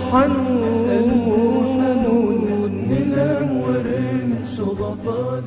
الحنون ننور صدفان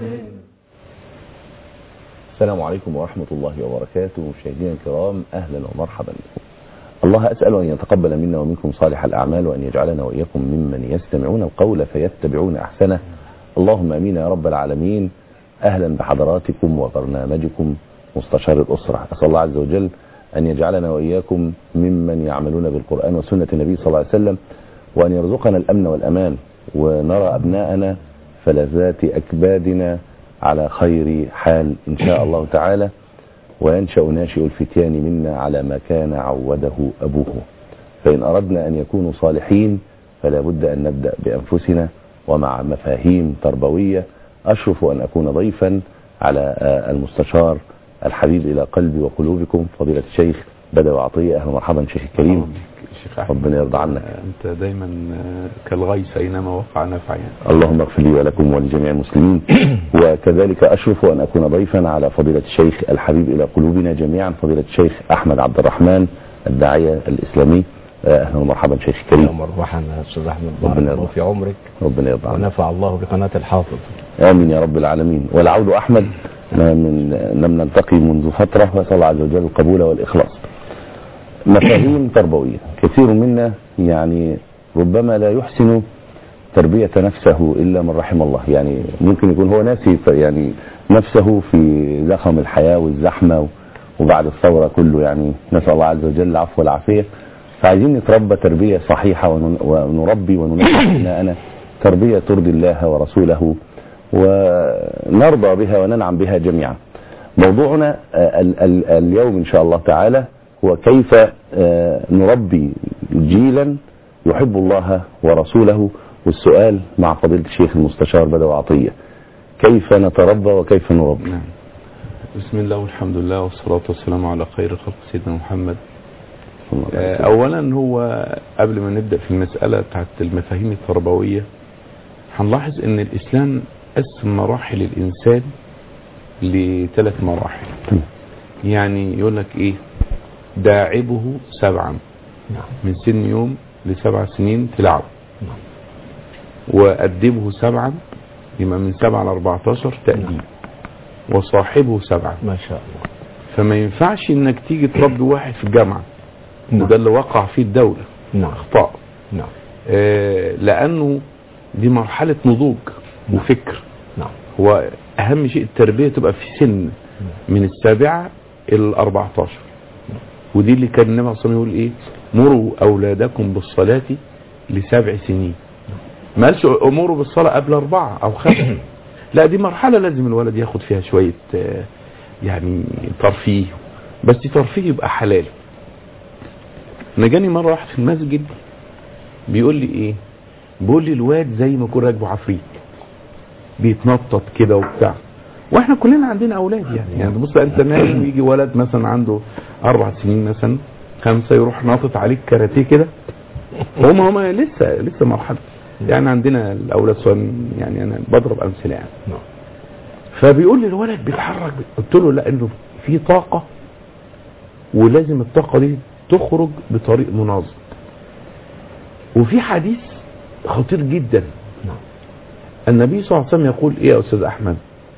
السلام عليكم ورحمة الله وبركاته مشاهدينا الكرام أهلا ومرحبا بكم الله أسأل أن يتقبل منا ومنكم صالح الأعمال وأن يجعلنا وإياكم ممن يستمعون القول فيتبعون أحسنه اللهم أمين يا رب العالمين أهلا بحضراتكم وبرنامجكم مستشار الأسرة أسأل الله عز وجل أن يجعلنا وإياكم ممن يعملون بالقرآن وسنة النبي صلى الله عليه وسلم وأن يرزقنا الأمن والأمان ونرى أبناءنا فلذات أكبادنا على خير حال إن شاء الله تعالى وينشأ ناشئ الفتيان منا على ما كان عوده أبوه فإن أردنا أن يكونوا صالحين فلا بد أن نبدأ بأنفسنا ومع مفاهيم تربوية أشرف أن أكون ضيفا على آه، المستشار الحبيب إلى قلبي وقلوبكم فضيلة الشيخ بدوي عطية أهلا ومرحبا شيخ الكريم شيخ أحمد ربنا يرضى عنك أنت دايما آه، كالغيث أينما وقع نفع يعني اللهم اغفر لي ولكم ولجميع المسلمين وكذلك أشرف أن أكون ضيفا على فضيلة الشيخ الحبيب إلى قلوبنا جميعا فضيلة الشيخ أحمد عبد الرحمن الداعية الإسلامي آه، أهلا ومرحبا شيخ يا الكريم مرحبا يا استاذ احمد ربنا بارك يرضى. الله في عمرك ربنا يرضى عنك ونفع الله بقناه الحافظ آمين يا رب العالمين والعود أحمد ما من لم نلتقي منذ فترة وأسأل الله عز وجل القبول والإخلاص مفاهيم تربوية كثير منا يعني ربما لا يحسن تربية نفسه إلا من رحم الله يعني ممكن يكون هو ناسي ف- يعني نفسه في زخم الحياة والزحمة وبعد الثورة كله يعني نسأل الله عز وجل العفو والعافية فعايزين نتربى تربية صحيحة ون- ونربي وننشئ أبناءنا تربية ترضي الله ورسوله ونرضى بها وننعم بها جميعا موضوعنا آه، ال- ال- اليوم إن شاء الله تعالى هو كيف آه، نربي جيلا يحب الله ورسوله والسؤال مع فضيلة الشيخ المستشار بدوي عطية كيف نتربى وكيف نربي نعم بسم الله والحمد لله والصلاة والسلام على خير خلق سيدنا محمد آه، أولا هو قبل ما نبدأ في المسألة بتاعت المفاهيم التربوية هنلاحظ أن الإسلام قسم مراحل الإنسان لثلاث مراحل يعني يقول لك إيه داعبه سبعا نعم من سن يوم لسبع سنين تلعب نعم. وأدبه سبعا يبقى من سبعة ل 14 تأديب وصاحبه سبعا ما شاء الله فما ينفعش انك تيجي تربي واحد في الجامعة نعم. وده اللي وقع فيه الدولة نعم اخطاء نعم آه لانه دي مرحلة نضوج وفكر نعم هو اهم شيء التربية تبقى في سن من السابعة الى ال 14 ودي اللي كان النبي صلى الله عليه وسلم يقول ايه مروا اولادكم بالصلاة لسبع سنين ما قالش اموروا بالصلاة قبل اربعة او خمسة لا دي مرحلة لازم الولد ياخد فيها شوية آه، يعني ترفيه بس ترفيه يبقى حلال انا جاني مرة واحد في المسجد بيقول لي ايه بيقول لي الواد زي ما يكون راكبه عفريت بيتنطط كده وبتاع واحنا كلنا عندنا اولاد يعني يعني بص انت نايم ويجي ولد مثلا عنده اربع سنين مثلا خمسه يروح ناطط عليك كاراتيه كده هم هم لسه لسه مرحله يعني عندنا الاولاد صغيرين يعني انا بضرب امثله يعني نعم فبيقول لي الولد بيتحرك قلت له لا انه في طاقه ولازم الطاقه دي تخرج بطريق منظم وفي حديث خطير جدا نعم النبي صلى الله عليه وسلم يقول ايه يا استاذ احمد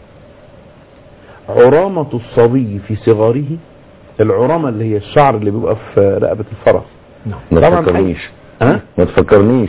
عرامة الصبي في صغره العرامة اللي هي الشعر اللي بيبقى في رقبة الفرس نعم ما طبعاً تفكرنيش ها ما تفكرنيش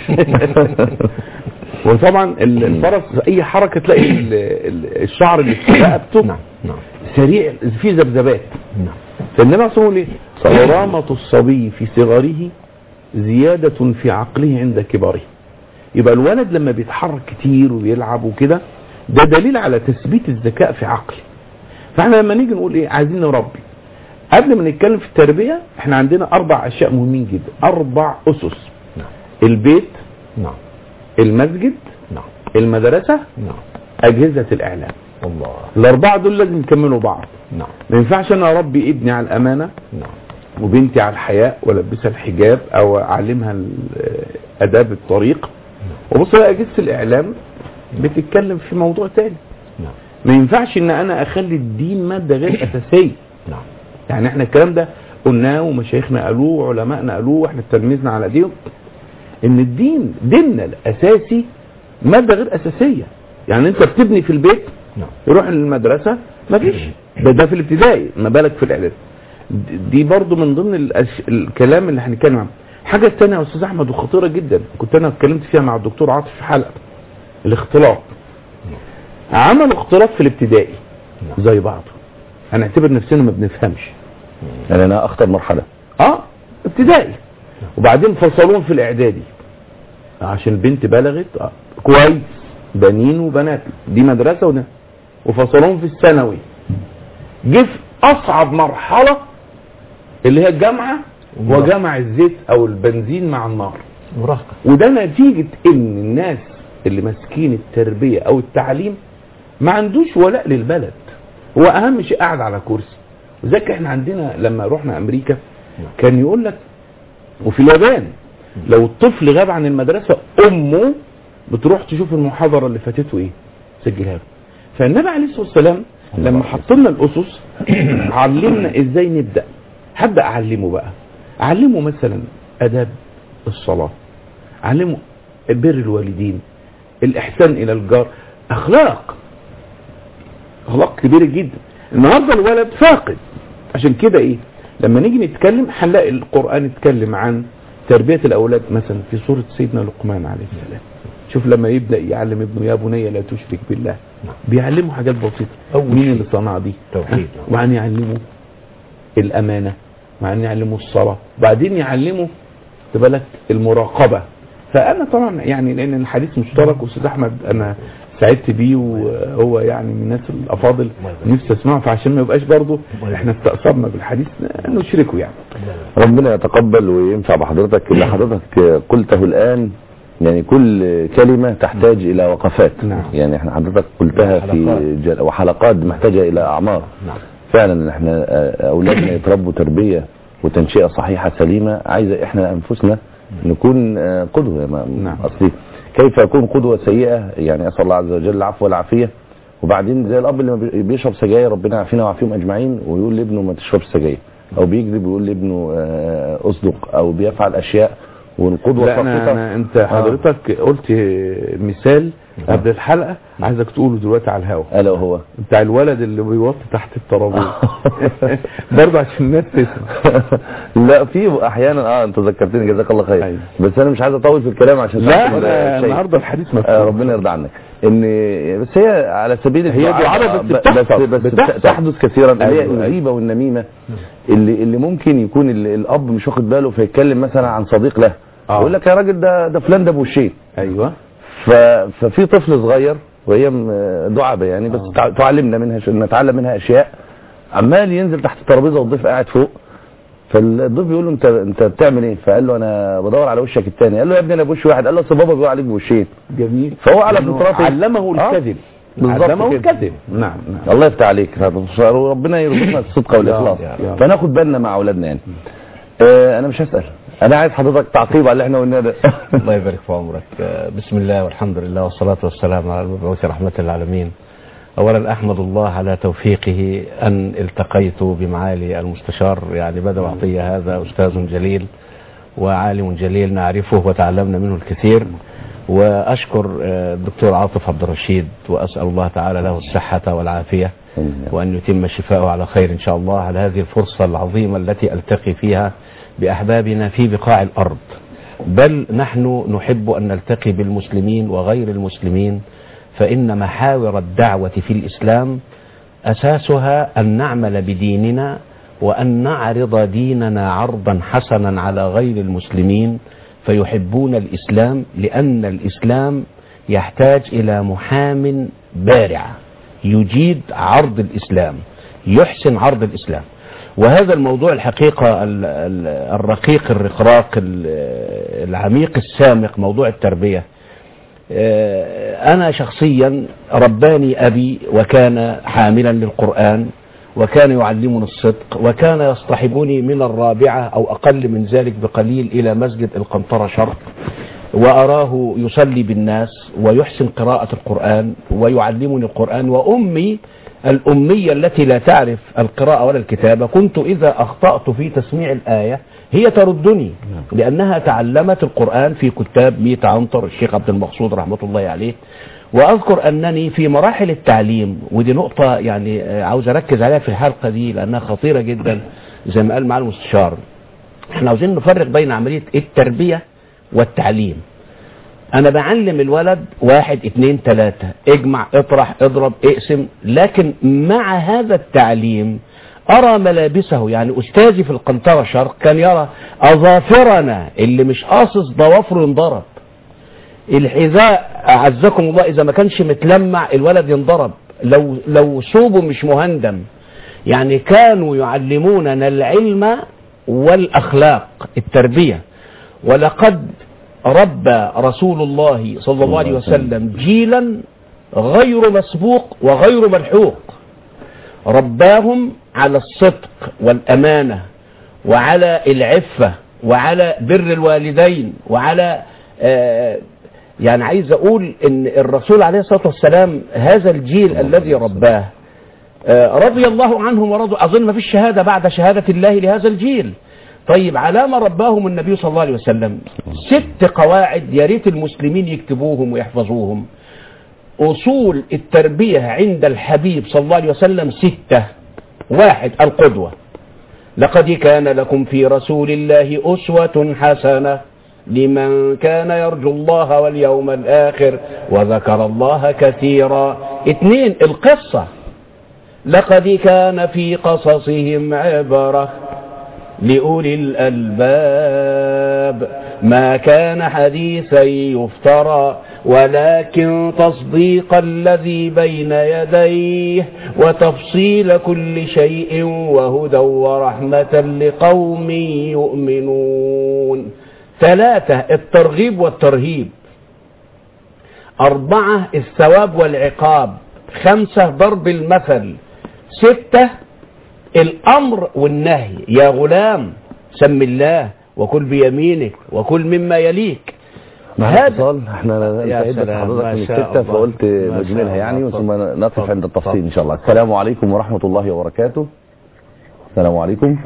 وطبعا ال- الفرس اي حركة تلاقي ال- ال- الشعر اللي في رقبته نعم نعم سريع في ذبذبات نعم فالنبي عليه الصلاة والسلام يقول ايه عرامة الصبي في صغره زيادة في عقله عند كبره يبقى الولد لما بيتحرك كتير وبيلعب وكده ده دليل على تثبيت الذكاء في عقله فاحنا لما نيجي نقول ايه عايزين نربي قبل ما نتكلم في التربية احنا عندنا اربع اشياء مهمين جدا اربع اسس نعم البيت نعم المسجد نعم المدرسة نعم اجهزة الاعلام الله الاربعة دول لازم يكملوا بعض نعم ما ينفعش انا اربي ابني على الامانة نعم وبنتي على الحياء والبسها الحجاب او اعلمها ال- اداب الطريق وبص بقى اجهزه الاعلام بتتكلم في موضوع تاني نعم ما ينفعش ان انا اخلي الدين ماده غير اساسيه نعم يعني احنا الكلام ده قلناه ومشايخنا قالوه وعلمائنا قالوه واحنا تلميذنا على ايديهم ان الدين ديننا الاساسي ماده غير اساسيه يعني انت بتبني في البيت نعم. يروح المدرسه مفيش ده ده في الابتدائي ما بالك في الاعدادي دي برضو من ضمن الأش... الكلام اللي هنتكلم عنه حاجه الثانيه يا استاذ احمد وخطيره جدا كنت انا اتكلمت فيها مع الدكتور عاطف في حلقه الاختلاط عملوا اختلاط في الابتدائي زي بعض هنعتبر نفسنا ما بنفهمش يعني انا اخطر مرحله اه ابتدائي وبعدين فصلوهم في الاعدادي عشان البنت بلغت آه. كويس بنين وبنات دي مدرسه وده وفصلوهم في الثانوي جه في اصعب مرحله اللي هي الجامعه وجمع الزيت او البنزين مع النار مراهقة وده نتيجة ان الناس اللي ماسكين التربية او التعليم ما عندوش ولاء للبلد هو اهم شيء قاعد على كرسي وذلك احنا عندنا لما رحنا امريكا كان يقول لك وفي اليابان لو الطفل غاب عن المدرسة امه بتروح تشوف المحاضرة اللي فاتته ايه سجلها له فالنبي عليه الصلاة والسلام لما حط لنا الاسس علمنا ازاي نبدأ هبدأ اعلمه بقى اعلمه مثلا اداب الصلاة علمه بر الوالدين الإحسان إلى الجار أخلاق أخلاق كبيرة جدا النهاردة الولد فاقد عشان كده إيه لما نيجي نتكلم هنلاقي القرآن يتكلم عن تربية الأولاد مثلا في سورة سيدنا لقمان عليه السلام شوف لما يبدأ يعلم ابنه يا بني لا تشرك بالله بيعلمه حاجات بسيطة أول مين شيء. اللي صنع دي توحيد. وعن يعلمه الأمانة وعن يعلمه الصلاة بعدين يعلمه خد بالك المراقبة فأنا طبعا يعني لأن الحديث مشترك وأستاذ أحمد أنا سعدت بيه وهو يعني من الناس الأفاضل نفسي أسمعه فعشان ما يبقاش برضه إحنا استقصرنا بالحديث نشركه يعني ربنا يتقبل وينفع بحضرتك اللي حضرتك قلته الآن يعني كل كلمة تحتاج إلى وقفات نعم. يعني احنا حضرتك قلتها في وحلقات. جل... وحلقات محتاجة إلى أعمار نعم فعلا احنا آه، أولادنا يتربوا تربية وتنشئة صحيحة سليمة عايزة احنا أنفسنا نكون آه، قدوة يا ما- نعم. أصلي كيف يكون قدوة سيئة يعني أسأل الله عز وجل العفو والعافية وبعدين زي الأب اللي ما بي- بيشرب سجاير ربنا يعافينا ويعافيهم أجمعين ويقول لابنه ما تشربش سجاير أو بيكذب ويقول لابنه آه، أصدق أو بيفعل أشياء والقدوة لا أنا, ساقطة. أنا أنت حضرتك قلت مثال قبل الحلقة عايزك تقوله دلوقتي على الهوا ألا وهو بتاع الولد اللي بيوطي تحت الترابيزه برضه عشان الناس تسمع لا في احيانا اه انت ذكرتني جزاك الله خير أيوة. بس انا مش عايز اطول في الكلام عشان لا تعرف أنا الشيء. النهارده الحديث آه مفتوح ربنا يرضى عنك ان بس هي على سبيل هي الدعاء، دعابة آه، بس ب- بتحصل. بس, بس بتحصل. تحدث كثيرا اللي هي أيوة، أيوة. الغيبه والنميمه اللي اللي ممكن يكون ال- الاب مش واخد باله فيتكلم مثلا عن صديق له آه. يقول لك يا راجل ده ده فلان ده ابو الشيء ايوه ف... ففي طفل صغير وهي م- دعابه يعني بس تع- تعلمنا منها ش... نتعلم منها اشياء عمال ينزل تحت الترابيزه والضيف قاعد فوق فالضيف بيقول له انت انت بتعمل ايه؟ فقال له انا بدور على وشك الثاني قال له يا ابني انا بوش واحد قال له اصل بابا بيقول عليك بوشين جميل فهو على لأنه فطرته علمه آه، الكذب بالظبط علمه كده. الكذب نعم نعم الله يفتح عليك وربنا يرزقنا الصدق والاخلاص يا رب. فناخد بالنا مع اولادنا يعني آه انا مش هسال انا عايز حضرتك تعقيب على اللي احنا قلناه ده الله يبارك في عمرك آه، بسم الله والحمد لله والصلاة والسلام على المبعوث رحمة للعالمين أولا أحمد الله على توفيقه أن التقيت بمعالي المستشار يعني بدر عطية هذا أستاذ جليل وعالم جليل نعرفه وتعلمنا منه الكثير وأشكر آه، الدكتور عاطف عبد الرشيد وأسأل الله تعالى له الصحة والعافية وأن يتم شفاءه على خير إن شاء الله على هذه الفرصة العظيمة التي ألتقي فيها بأحبابنا في بقاع الأرض بل نحن نحب أن نلتقي بالمسلمين وغير المسلمين فإن محاور الدعوة في الإسلام أساسها أن نعمل بديننا وأن نعرض ديننا عرضا حسنا على غير المسلمين فيحبون الإسلام لأن الإسلام يحتاج إلى محام بارع يجيد عرض الإسلام يحسن عرض الإسلام وهذا الموضوع الحقيقة ال- ال- الرقيق الرقراق ال- العميق السامق موضوع التربية آه، أنا شخصيا رباني أبي وكان حاملا للقرآن وكان يعلمني الصدق وكان يصطحبني من الرابعة أو أقل من ذلك بقليل إلى مسجد القنطرة شرق وأراه يصلي بالناس ويحسن قراءة القرآن ويعلمني القرآن وأمي الأمية التي لا تعرف القراءة ولا الكتابة كنت إذا أخطأت في تسميع الآية هي تردني لأنها تعلمت القرآن في كتاب ميت عنتر الشيخ عبد المقصود رحمة الله عليه وأذكر أنني في مراحل التعليم ودي نقطة يعني آه، عاوز أركز عليها في الحلقة دي لأنها خطيرة جدا زي ما قال معالي المستشار احنا عاوزين نفرق بين عملية التربية والتعليم انا بعلم الولد واحد اتنين تلاتة اجمع اطرح اضرب اقسم لكن مع هذا التعليم ارى ملابسه يعني استاذي في القنطرة شرق كان يرى اظافرنا اللي مش قاصص ضوافره ينضرب الحذاء اعزكم الله اذا ما كانش متلمع الولد ينضرب لو لو ثوبه مش مهندم يعني كانوا يعلموننا العلم والاخلاق التربيه ولقد ربى رسول الله صلى الله عليه وسلم جيلا غير مسبوق وغير ملحوق رباهم على الصدق والامانه وعلى العفه وعلى بر الوالدين وعلى آه يعني عايز اقول ان الرسول عليه الصلاه والسلام هذا الجيل الذي رباه آه، رضي الله عنهم ورضوا اظن ما فيش شهاده بعد شهاده الله لهذا الجيل طيب على ما رباهم النبي صلى الله عليه وسلم ست قواعد يا ريت المسلمين يكتبوهم ويحفظوهم اصول التربيه عند الحبيب صلى الله عليه وسلم سته واحد القدوه لقد كان لكم في رسول الله اسوه حسنه لمن كان يرجو الله واليوم الاخر وذكر الله كثيرا اثنين القصه لقد كان في قصصهم عبرة لأولي الألباب ما كان حديثا يفترى ولكن تصديق الذي بين يديه وتفصيل كل شيء وهدى ورحمة لقوم يؤمنون ثلاثة الترغيب والترهيب أربعة الثواب والعقاب خمسة ضرب المثل ستة الأمر والنهي يا غلام سم الله وكل بيمينك وكل مما يليك مع هذا- اتصال احنا يا سعدت سلام، حضرتك ما من شاء الستة الله. فقلت ما نجملها شاء يعني الله. ثم اتفضل. نقف عند اتفضل. التفصيل ان شاء الله السلام عليكم ورحمة الله وبركاته السلام عليكم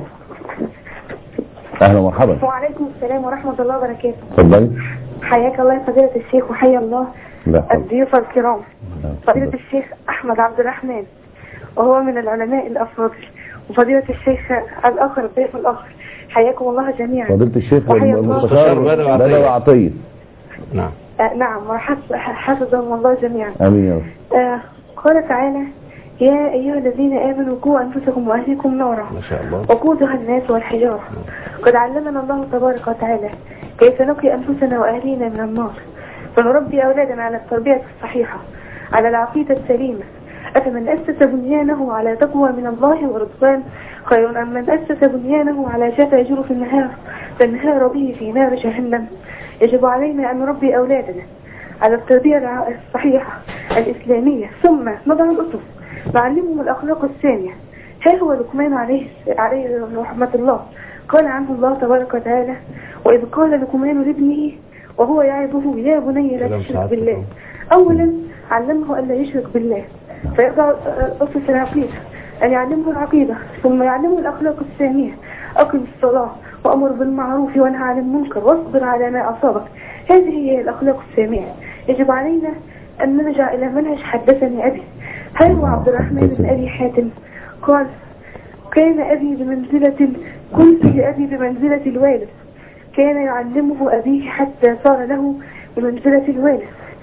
اهلا ومرحبا وعليكم السلام ورحمة الله وبركاته اتفضلي حياك الله يا فضيلة الشيخ وحيا الله لا حول. الضيوف الكرام فضيلة اتفضل. الشيخ أحمد عبد الرحمن وهو من العلماء الأفاضل وفضيلة الشيخ الآخر الضيف الآخر حياكم الله جميعا فضيلة الشيخ وحيا الله. المستشار بدوي عطية. بدوي عطية نعم آه نعم وحفظ- حفظهم الله جميعا امين يا رب آه قال تعالى يا أيها الذين آمنوا قوا أنفسكم وأهليكم نارا ما شاء الله وقودها الناس والحجارة قد علمنا الله تبارك وتعالى كيف نقي أنفسنا وأهلينا من النار فنربي أولادنا على التربية الصحيحة على العقيدة السليمة أفمن أسس بنيانه على تقوى من الله ورضوان خير أم من أسس بنيانه على شفا جرف النهار فانهار به في نار جهنم يجب علينا أن نربي أولادنا على التربية الع- الصحيحة الإسلامية ثم نضع الأسس نعلمهم الأخلاق السامية ها هو لقمان عليه عليه رحمة الله قال عنه الله تبارك وتعالى وإذ قال لقمان لابنه وهو يعظه يا بني لا كلام تشرك سعادة بالله الله. أولا علمه ألا يشرك بالله فيضع أسس العقيدة أن يعلمه العقيدة ثم يعلمه الأخلاق السامية أقم الصلاة وأمر بالمعروف وانهى عن المنكر واصبر على ما أصابك هذه هي الأخلاق السامية يجب علينا أن نرجع إلى منهج حدثني أبي هل هو عبد الرحمن بن أبي حاتم قال كان أبي بمنزلة كنت لأبي بمنزلة الوالد كان يعلمه أبيه حتى صار له بمنزلة الوالد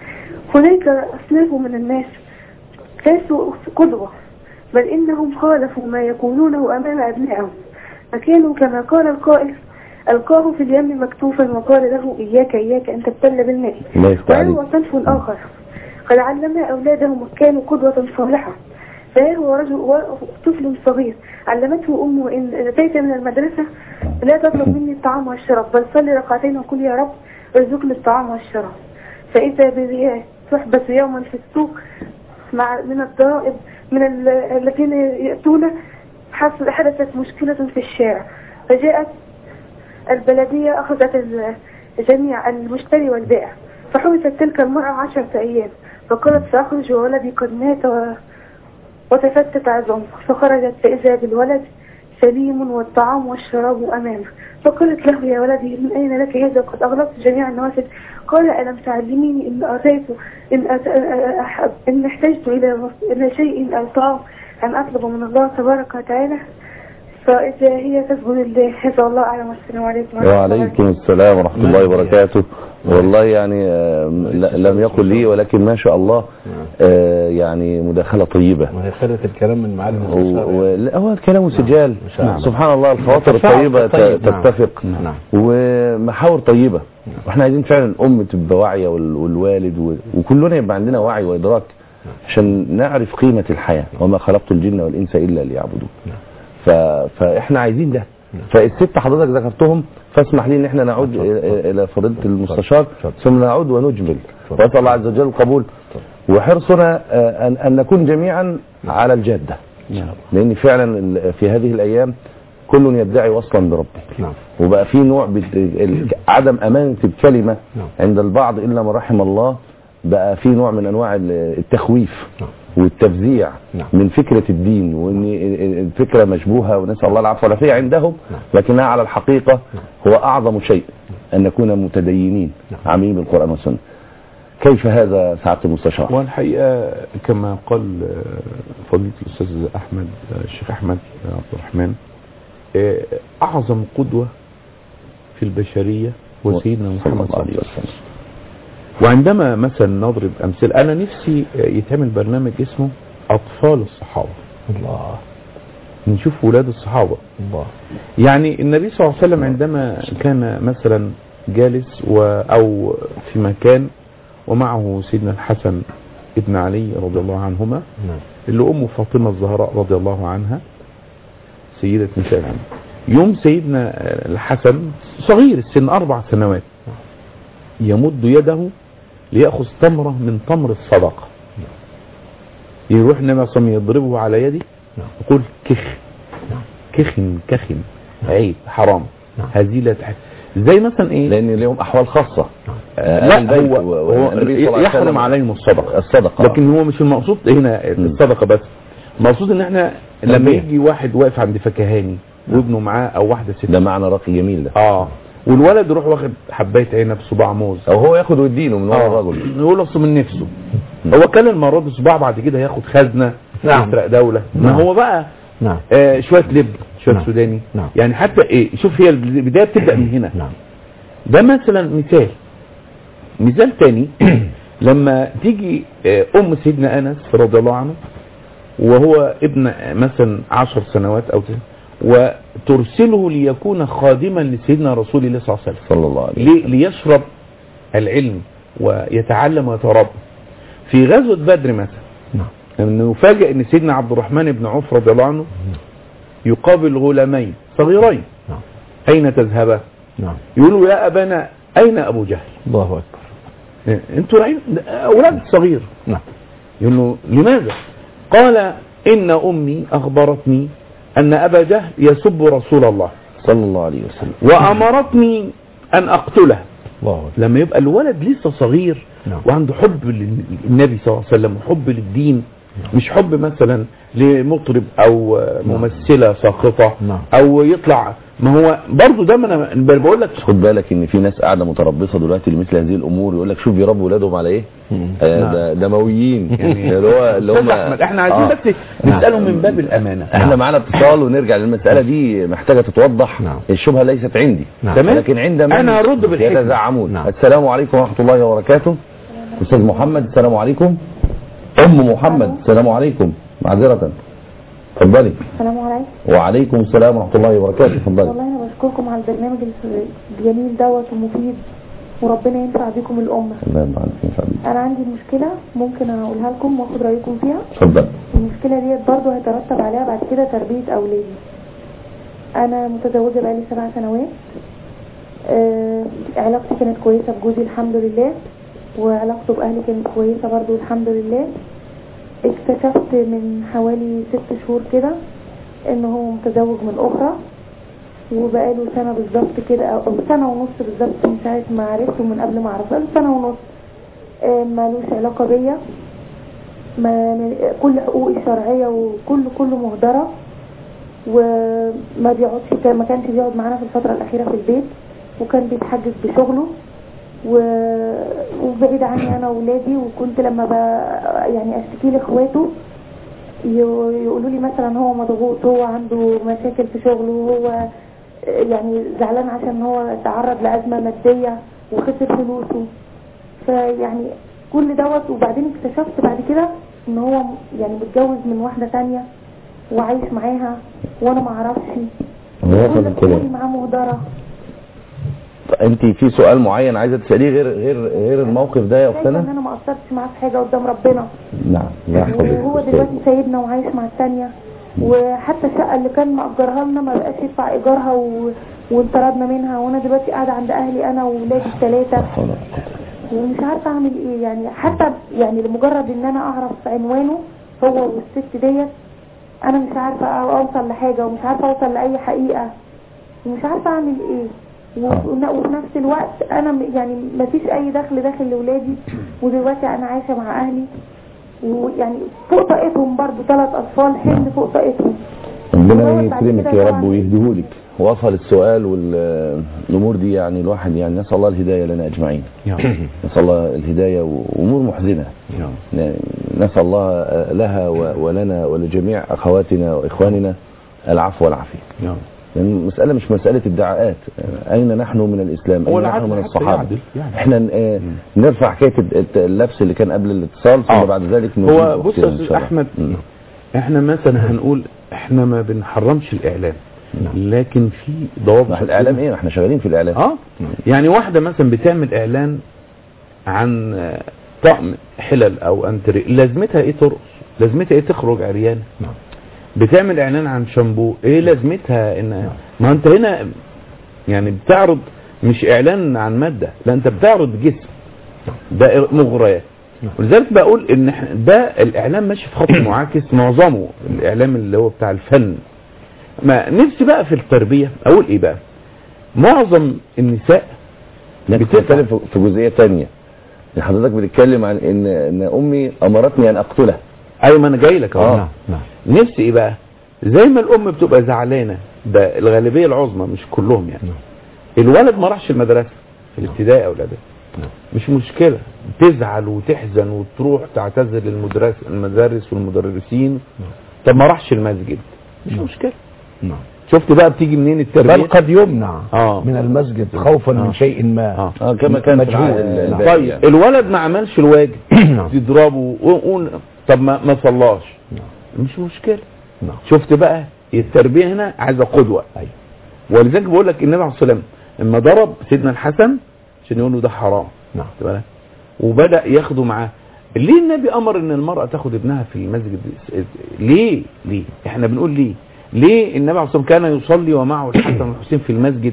هناك أصناف من الناس ليسوا قدوة بل إنهم خالفوا ما يقولونه أمام أبنائهم فكانوا كما قال القائل ألقاه في اليم مكتوفا وقال له إياك إياك أن تبتل بالماء الله يفتح عليك وهو صنف آخر قد علم أولادهم وكانوا قدوة صالحة فهو رجل و- طفل صغير علمته أمه إن أتيت من المدرسة لا تطلب مني الطعام والشراب بل صلي ركعتين وقل يا رب ارزقني الطعام والشراب فإذا بذئاب تحبس يوما في السوق مع من الضرائب من ال- الذين يأتون حصل- حدثت مشكلة في الشارع فجاءت البلدية أخذت ال- جميع المشتري والبائع فحبست تلك المرأة عشرة أيام فقالت سأخرج وولدي قد مات و... وتفتت عظامه فخرجت فإذا بالولد سليم والطعام والشراب أمامه فقالت له يا ولدي من أين لك هذا قد أغلقت جميع النوافذ قال ألم تعلميني إن أتيت إن, أت... أحب إن احتجت إلى إلى شيء أو طعام أن أطلب من الله تبارك وتعالى فإذا هي تسجد لله هذا الله أعلم والسلام عليكم ورحمة الله وعليكم السلام ورحمة الله وبركاته والله يعني آه، ل- لم يقل لي ولكن ما شاء الله آه، يعني مداخلة طيبة ما هي خدت الكلام من معلم و- المستشار يعني. و- لا، هو الكلام سجال نعم. سبحان الله الخواطر التفاعل الطيبة الطيب، ت- نعم. تتفق نعم. ومحاور طيبة واحنا عايزين فعلا الأم تبقى واعية وال- والوالد و- وكلنا يبقى عندنا وعي وإدراك عشان نعرف قيمة الحياة وما خلقت الجن والإنس إلا ليعبدون ف... فإحنا عايزين ده فالست حضرتك ذكرتهم فاسمح لي ان احنا نعود الى إلى فضيله المستشار ثم نعود ونجمل واسال الله عز وجل القبول وحرصنا آه، ان ان نكون جميعا على الجاده لان فعلا ال- في هذه الايام كل يدعي وصلا بربه نعم وبقى في نوع بت- ال- عدم امانه الكلمه نعم. عند البعض الا من رحم الله بقى في نوع من انواع ال- التخويف نعم. والتفزيع نعم. من فكره الدين وان ال- ال- الفكره مشبوهه ونسال الله العفو والعافيه عندهم نعم. لكنها على الحقيقه هو اعظم شيء ان نكون متدينين عاملين بالقران والسنه كيف هذا سعاده المستشار؟ والحقيقة كما قال آه، فضيلة الأستاذ أحمد آه، الشيخ أحمد آه، عبد الرحمن آه، أعظم قدوة في البشرية هو سيدنا صلى محمد الله صلى الله عليه عليه وسلم وسلم وعندما مثلا نضرب أمثلة أنا نفسي آه، يتعمل برنامج اسمه أطفال الصحابة الله نشوف ولاد الصحابة الله يعني النبي صلى الله عليه وسلم عندما كان مثلا جالس و أو في مكان ومعه سيدنا الحسن ابن علي رضي الله عنهما نعم اللي أم فاطمة الزهراء رضي الله عنها سيدة نساء العالم يوم سيدنا الحسن صغير السن أربع سنوات يمد يده ليأخذ تمرة من تمر الصدقة يروح النبي صلى الله عليه وسلم يضربه على يدي نعم. يقول كخ كخن كخن عيب حرام نعم. هذه لا تح... زي مثلا ايه لان لهم احوال خاصه آه، لا أهل البيت هو, و- هو والنبي صلى الله عليه يحرم وسلم عليهم الصدقة الصدقه لكن هو مش المقصود هنا الصدقة بس المقصود ان احنا لما تنبيه. يجي واحد واقف عند فكهاني وابنه معاه او واحده ست ده معنى راقي جميل ده اه والولد يروح واخد حبايه عنب صباع موز او هو ياخد ويديله من ورا اه الرجل يقول اصل من نفسه هو كان المره دي صباع بعد كده هياخد خزنه نعم. يسرق دوله ما نعم. هو بقى نعم آه شويه لب شويه نعم. سوداني نعم. يعني حتى ايه شوف هي البدايه بتبدا من هنا نعم ده مثلا مثال مثال تاني لما تيجي آه، ام سيدنا انس رضي الله عنه وهو ابن آه، مثلا عشر سنوات او تسع وترسله ليكون خادما لسيدنا رسول الله صلى الله عليه وسلم صلى الله عليه ليه؟ ليشرب العلم ويتعلم ويتربى في غزوة بدر مثلا نعم انه يفاجئ ان سيدنا عبد الرحمن بن عوف رضي الله عنه يقابل غلامين صغيرين نعم اين تذهبا نعم يقولوا يا ابانا اين ابو جهل الله اكبر إيه، انتوا رايحين ده اولاد صغير نعم يقول له لماذا قال ان امي اخبرتني ان ابا جهل يسب رسول الله صلى الله عليه وسلم وامرتني ان اقتله الله اكبر لما يبقى الولد لسه صغير نعم. وعنده حب للنبي صلى الله عليه وسلم وحب للدين مش حب مثلا لمطرب او ممثله ساقطه نعم. او يطلع ما هو برضه ده ما انا بقول لك خد بالك ان في ناس قاعده متربصه دلوقتي لمثل هذه الامور يقول لك شوف بيربوا ولادهم على ايه مم. آه نعم. ده دمويين يعني اللي هو اللي استاذ هم احمد احنا عايزين آه. بس نسالهم من باب الامانه احنا معانا اتصال ونرجع للمساله دي محتاجه تتوضح نعم. الشبهه ليست عندي نعم. تمام. لكن عند من أنا هرد بالحكمة. يتزعمون نعم. السلام عليكم ورحمه الله وبركاته استاذ محمد السلام عليكم ام محمد السلام عليكم معذره اتفضلي السلام عليكم وعليكم السلام ورحمه الله وبركاته اتفضلي والله انا بشكركم على البرنامج الجميل دوت ومفيد وربنا ينفع بكم الامه الله يرضى عنك يا فندم. انا عندي مشكله ممكن اقولها لكم واخد رايكم فيها اتفضل المشكله ديت برضو هيترتب عليها بعد كده تربيه اولادي انا متزوجه بقالي سبع سنوات آه علاقتي كانت كويسه بجوزي الحمد لله وعلاقته باهلي كانت كويسه برضو الحمد لله اكتشفت من حوالي ست شهور كده ان هو متزوج من اخرى وبقاله سنه بالظبط كده او أو سنه ونص بالظبط من ساعه ما عرفته من قبل ما اعرفه بقاله سنه ونص آه مالوش علاقه بيا ما كل حقوقي الشرعية وكل كله مهدرة وما بيقعدش كان- ما كانش بيقعد معانا في الفترة الأخيرة في البيت وكان بيتحجج بشغله و... وبعيد عني أنا وولادي وكنت لما ب... يعني أشتكي لإخواته ي- يقولوا لي مثلا هو مضغوط هو عنده مشاكل في شغله هو يعني زعلان عشان هو تعرض لأزمة مادية وخسر فلوسه فيعني كل دوت وبعدين اكتشفت بعد كده ان هو يعني متجوز من واحدة تانية وعايش معاها وانا ما اعرفش هو وصل كل الكلام أموري معاه مهدرة انت في سؤال معين عايزه تساليه غير غير غير الموقف ده يا شايفة ان اختنا انا ما قصرتش معاه في حاجة قدام ربنا نعم لا يحفظك وهو دلوقتي سايبنا وعايش مع التانية وحتى الشقة اللي كان مأجرها لنا ما بقاش يدفع ايجارها و... وانطردنا منها وانا دلوقتي قاعدة عند اهلي انا وولادي الثلاثة ومش عارفه اعمل ايه يعني حتى يعني لمجرد ان انا اعرف عنوانه هو والست ديت انا مش عارفه اوصل لحاجه ومش عارفه اوصل لاي حقيقه ومش عارفه اعمل ايه و- وفي نفس الوقت انا م- يعني ما فيش اي دخل داخل لاولادي ودلوقتي انا عايشه مع اهلي ويعني فوق طاقتهم برضو ثلاث اطفال حمل فوق طاقتهم ربنا وهو بعد يكرمك كده يا رب طبعاً- ويهديهولك وصل السؤال والامور دي يعني الواحد يعني نسال الله الهدايه لنا اجمعين يا نسال الله الهدايه وامور محزنه يا نسال الله لها و- ولنا ولجميع اخواتنا واخواننا العفو والعافيه يا يعني المسألة مش مسألة ادعاءات أين نحن من الإسلام هو أين نحن العدل من حتى الصحابة يعدل يعني. احنا ن- آه، نرفع حكاية الت- اللبس اللي كان قبل الاتصال ثم آه. بعد ذلك هو نجيب بص أختنا يا إن استاذ شاء الله. احمد مم. احنا مثلا هنقول احنا ما بنحرمش الاعلام لكن في ضوابط ما احنا الإعلام إيه ما احنا شغالين في الإعلام اه يعني واحده مثلا بتعمل اعلان عن آه، طقم حلل او انتري لازمتها ايه ترقص لازمتها ايه تخرج عريانه نعم. بتعمل اعلان عن شامبو ايه لازمتها ان ما انت هنا يعني بتعرض مش اعلان عن ماده لا انت بتعرض جسم ده مغريات ولذلك بقول ان إحنا- ده الاعلام ماشي في خط معاكس معظمه الاعلام اللي هو بتاع الفن ما نفسي بقى في التربيه اقول ايه بقى معظم النساء لكن بتفهم. بتتكلم في- في جزئية تانية حضرتك بتتكلم عن إن إن أمي أمرتني أن أقتله ايوه ما انا جاي لك اهو نعم نعم نفسي ايه بقى زي ما الام بتبقى زعلانه ده الغالبيه العظمى مش كلهم يعني الولد ما راحش المدرسه في الابتدائي او الاعدادي مش مشكله تزعل وتحزن وتروح تعتذر للمدرس المدارس والمدرسين طب ما راحش المسجد مش مشكله نعم شفت بقى بتيجي منين التربيه بل قد يمنع آه. من المسجد خوفا آه. من شيء ما آه. اه كما كان في مجهول. العهد نعم. الباقي طيب يعني. الولد ما عملش الواجب نعم. تضربه وقول طب ما ما صلاش مش مشكله نعم شفت بقى التربيه هنا عايزه قدوه أيوة. ولذلك بقول لك النبي عليه الصلاه والسلام لما ضرب سيدنا الحسن عشان يقول له ده حرام نعم خد بالك؟ وبدا ياخده معاه ليه النبي امر ان المراه تاخد ابنها في المسجد ليه ليه احنا بنقول ليه ليه النبي عليه الصلاه والسلام كان يصلي ومعه الحسن والحسين في المسجد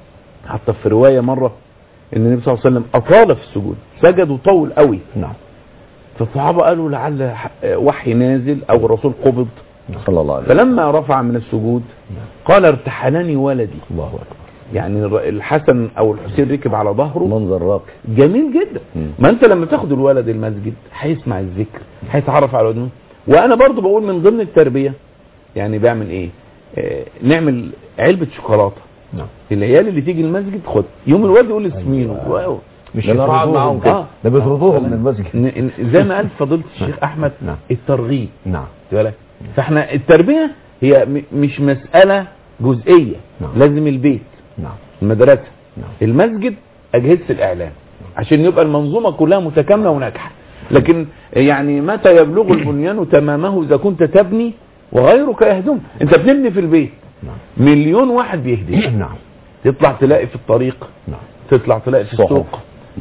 حتى في روايه مره ان النبي صلى الله عليه وسلم اطال في السجود سجد وطول قوي نعم فالصحابه قالوا لعل ح- وحي نازل او الرسول قبض صلى الله عليه وسلم فلما رفع من السجود قال ارتحلني ولدي الله أكبر يعني الر- الحسن او الحسين ركب على ظهره منظر راقي جميل جدا مم. ما انت لما تاخد الولد المسجد هيسمع الذكر هيتعرف على ودنه وانا برضو بقول من ضمن التربيه يعني بعمل ايه آه نعمل علبه شوكولاته نعم العيال اللي تيجي المسجد خد يوم الواد يقول اسمينه واو. مش ده أنا قاعد يطردوهم. معاهم كده. آه. ده بيطردوهم من المسجد ن- ن- زي ما قال فضيله الشيخ احمد نعم. الترغيب نعم خد بالك فاحنا التربيه هي م- مش مساله جزئيه نعم. لازم البيت نعم المدرسه نعم. المسجد اجهزه الاعلام عشان يبقى المنظومه كلها متكامله وناجحه لكن يعني متى يبلغ البنيان تمامه اذا كنت تبني وغيرك يهدم انت بتبني في البيت نعم مليون واحد بيهدم نعم تطلع تلاقي في الطريق نعم تطلع تلاقي في صحف. السوق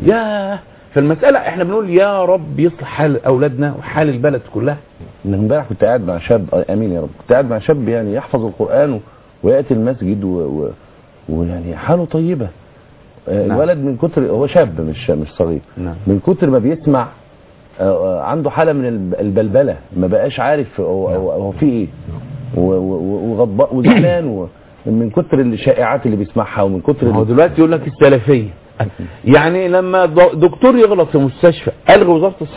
يا فالمسألة احنا بنقول يا رب يصلح حال اولادنا وحال البلد كلها إن امبارح كنت قاعد مع شاب آه، امين يا رب كنت قاعد مع شاب يعني يحفظ القران و... وياتي المسجد و... و... ويعني حاله طيبه آه، نعم. الولد من كتر هو شاب مش مش صغير نعم. من كتر ما بيسمع آه، آه، عنده حاله من الب- البلبله ما بقاش عارف هو, هو, هو في ايه و- و- وغضبان وزعلان و- من كتر الشائعات اللي بيسمعها ومن كتر هو ال- دلوقتي يقول لك السلفية يعني لما د- دكتور يغلط في مستشفى الغي وزارة الصحة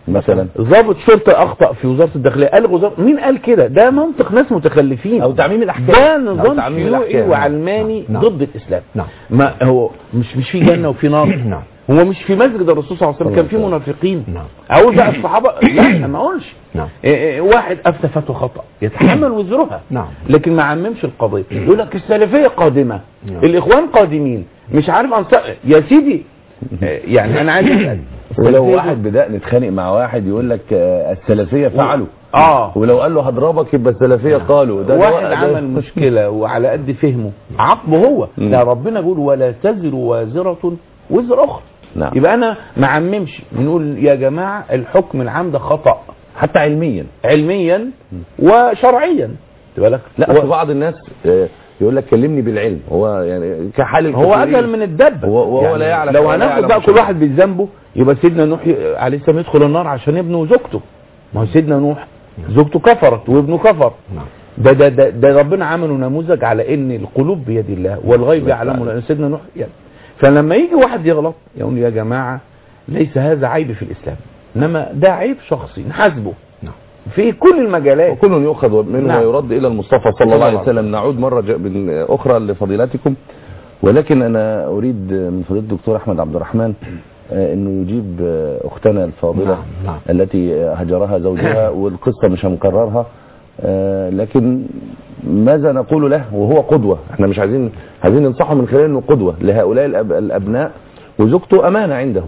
مثلا ضابط شرطه اخطا في وزاره الداخليه الغوا وزاره مين قال كده ده منطق ناس متخلفين او تعميم الاحكام ده أو نظام تعميم شيوعي الأحكام. وعلماني نعم. ضد الاسلام نعم. ما هو مش مش في جنه وفي نار نعم. هو مش في مسجد الرسول صلى الله عليه وسلم كان في الله منافقين نعم. اقول بقى الصحابه لا ما اقولش نعم. إيه إيه واحد افتى فتوى خطا يتحمل وزرها نعم. لكن ما عممش القضيه يقول لك السلفيه قادمه نعم. الاخوان قادمين مش عارف انصار يا سيدي إيه يعني انا عايز اسال ولو السلفية واحد بدأ نتخانق مع واحد يقول لك آه، السلفية فعلوا اه ولو قال له هضربك يبقى السلفية قالوا ده واحد ده- عمل مشكلة وعلى قد فهمه عاقبه هو مم. ده ربنا يقول ولا تزر وازرة وزر أخرى نعم. يبقى أنا ما عممش بنقول يا جماعة الحكم العام ده خطأ حتى علميا علميا وشرعيا خد بالك لا و- أصل بعض الناس آه، يقول لك كلمني بالعلم هو يعني كحال هو الكفرين. أجل من الدب هو- وهو لا يعلم- لو ولا هناخد يعلم بقى كل شيئا. واحد بذنبه يبقى سيدنا نوح ي- عليه السلام يدخل النار عشان ابنه وزوجته ما هو سيدنا نوح زوجته كفرت وابنه كفر نعم. ده ده ده, ده ربنا عمله نموذج على ان القلوب بيد الله والغيب بس يعلمه على- لان سيدنا نوح يعني فلما يجي واحد يغلط يقول يا جماعه ليس هذا عيب في الاسلام انما ده عيب شخصي نحاسبه نعم. في كل المجالات وكل يؤخذ منه نعم. ويرد الى المصطفى صلى الله عليه وسلم نعود مره ج- من- اخرى لفضيلتكم ولكن انا اريد من فضيله الدكتور احمد عبد الرحمن آه، انه يجيب آه، اختنا الفاضله نعم، نعم. التي آه، هجرها زوجها والقصه مش هنكررها آه، لكن ماذا نقول له وهو قدوه احنا مش عايزين عايزين ننصحه من خلال انه قدوه لهؤلاء الأب- الابناء وزوجته امانه عنده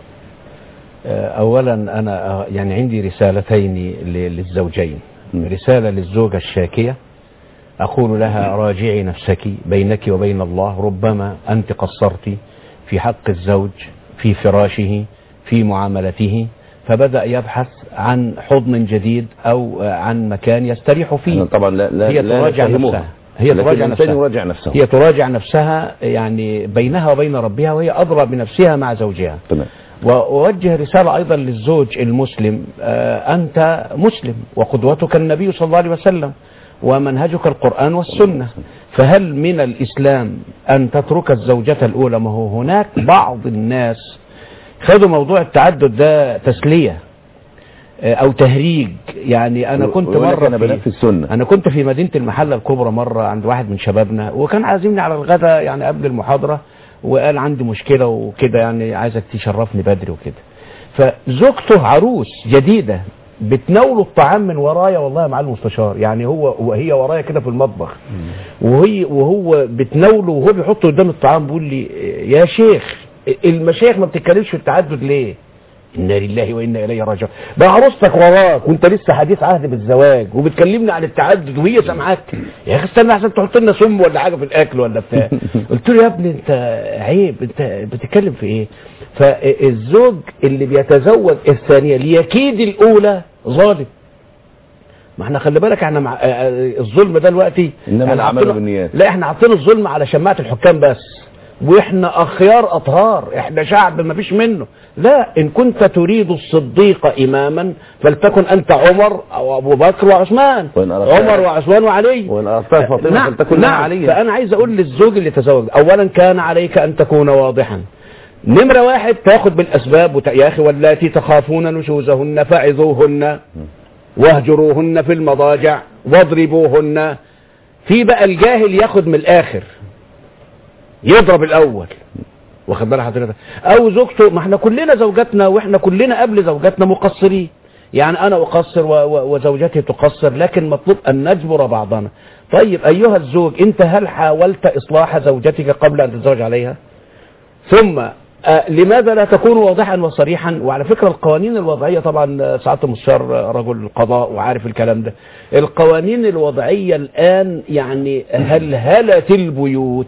آه، اولا انا آه، يعني عندي رسالتين ل- للزوجين م. رساله للزوجه الشاكيه اقول لها راجعي نفسك بينك وبين الله ربما انت قصرت في حق الزوج في فراشه في معاملته فبدا يبحث عن حضن جديد او آه، عن مكان يستريح فيه احنا طبعا لا لا هي لا تراجع نتهمها. نفسها هي لكن تراجع الإنسان نفسها يراجع نفسه هي تراجع نفسها يعني بينها وبين ربها وهي أدرى بنفسها مع زوجها تمام وأوجه رسالة أيضا للزوج المسلم آه، أنت مسلم وقدوتك النبي صلى الله عليه وسلم ومنهجك القرآن والسنة فهل من الإسلام أن تترك الزوجة الأولى ما هو هناك بعض الناس خدوا موضوع التعدد ده تسلية آه، أو تهريج يعني أنا كنت ويقول لك مرة أنا في- بنفذ السنة. انا كنت في مدينه المحله الكبرى مره عند واحد من شبابنا وكان عازمني على الغداء يعني قبل المحاضره وقال عندي مشكله وكده يعني عايزك تشرفني بدري وكده فزوجته عروس جديده بتناوله الطعام من ورايا والله يا معالي المستشار يعني هو وهي ورايا كده في المطبخ وهي وهو بتناوله وهو بيحط قدام الطعام بيقول لي يا شيخ المشايخ ما بتتكلمش في التعدد ليه؟ انا لله وانا اليه راجعون بقى عروستك وراك وانت لسه حديث عهد بالزواج وبتكلمني عن التعدد وهي سامعاك يا اخي استنى عشان تحط لنا سم ولا حاجه في الاكل ولا بتاع قلت له يا ابني انت عيب انت بتتكلم في ايه فالزوج اللي بيتزوج الثانيه ليكيد الاولى ظالم ما احنا خلي بالك احنا مع آه، الظلم ده دلوقتي إنما احنا الأعمال عاطين- بالنيات. لا احنا عاطين الظلم على شماعة الحكام بس واحنا اخيار اطهار احنا شعب ما فيش منه لا ان كنت تريد الصديق اماما فلتكن انت عمر او ابو بكر وعثمان وإن أردت- عمر وعثمان وعلي وإن أردتها فاطمة نعم فلتكن لها نعم عليا. فانا عايز اقول للزوج اللي تزوج اولا كان عليك ان تكون واضحا نمرة واحد تاخد بالاسباب وت... يا اخي واللاتي تخافون نشوزهن فعظوهن واهجروهن في المضاجع واضربوهن في بقى الجاهل ياخد من الاخر يضرب الاول واخد بال حضرتك او زوجته ما احنا كلنا زوجاتنا واحنا كلنا قبل زوجاتنا مقصرين يعني انا اقصر و- و- وزوجتي تقصر لكن مطلوب ان نجبر بعضنا طيب ايها الزوج انت هل حاولت اصلاح زوجتك قبل ان تتزوج عليها ثم آه، لماذا لا تكون واضحا وصريحا وعلى فكرة القوانين الوضعية طبعا آه، سعادة المستشار آه، رجل قضاء وعارف الكلام ده القوانين الوضعية الآن يعني هلهلت البيوت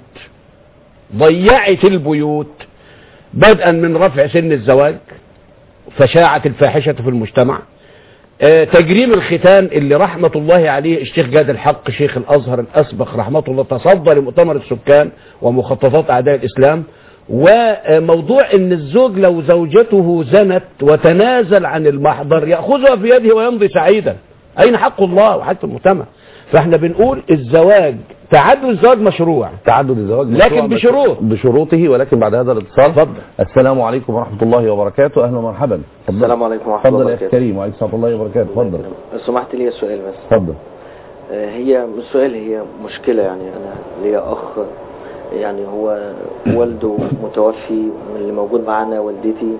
ضيعت البيوت بدءا من رفع سن الزواج فشاعت الفاحشة في المجتمع آه، تجريم الختان اللي رحمة الله عليه الشيخ جاد الحق شيخ الأزهر الأسبق رحمة الله تصدى لمؤتمر السكان ومخططات أعداء الإسلام وموضوع ان الزوج لو زوجته زنت وتنازل عن المحضر يأخذها في يده ويمضي سعيدا أين حق الله وحق المجتمع فاحنا بنقول الزواج تعدد الزواج مشروع تعدد الزواج لكن مشروع بس- بشروط. بشروطه ولكن بعد هذا الاتصال اتفضل. السلام عليكم ورحمه الله وبركاته اهلا ومرحبا اتفضل. السلام عليكم ورحمة الله اتفضل يا اخي وبركاته كريم وعليكم السلام ورحمه الله وبركاته اتفضل لو سمحت لي سؤال بس اتفضل آه، هي مش سؤال هي مشكلة يعني أنا ليا أخ يعني هو والده متوفي من اللي موجود معانا والدتي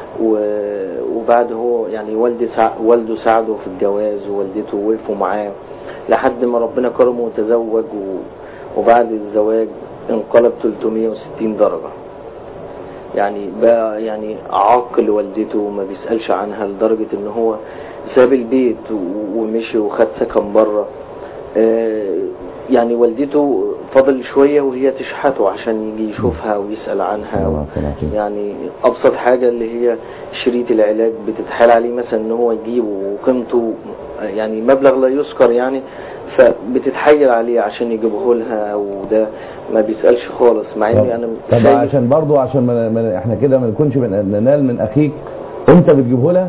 و- وبعد هو يعني والدي سع... والده ساعده في الجواز ووالدته وقفوا معاه لحد ما ربنا كرمه وتزوج و... وبعد الزواج انقلب 360 درجة يعني بقى يعني عاق لوالدته وما بيسألش عنها لدرجة ان هو ساب البيت و- ومشي وخد سكن بره آه، يعني والدته فضل شوية وهي تشحته عشان يجي يشوفها ويسأل عنها الله يسلمك. يعني أبسط حاجة اللي هي شريط العلاج بتتحال عليه مثلا ان هو يجيبه وقيمته يعني مبلغ لا يذكر يعني فبتتحايل عليه عشان يجيبه لها وده ما بيسألش خالص مع اني انا طب شايف- عشان برضو عشان ما ما- احنا كده ما نكونش من- ننال من اخيك امتى بتجيبه لها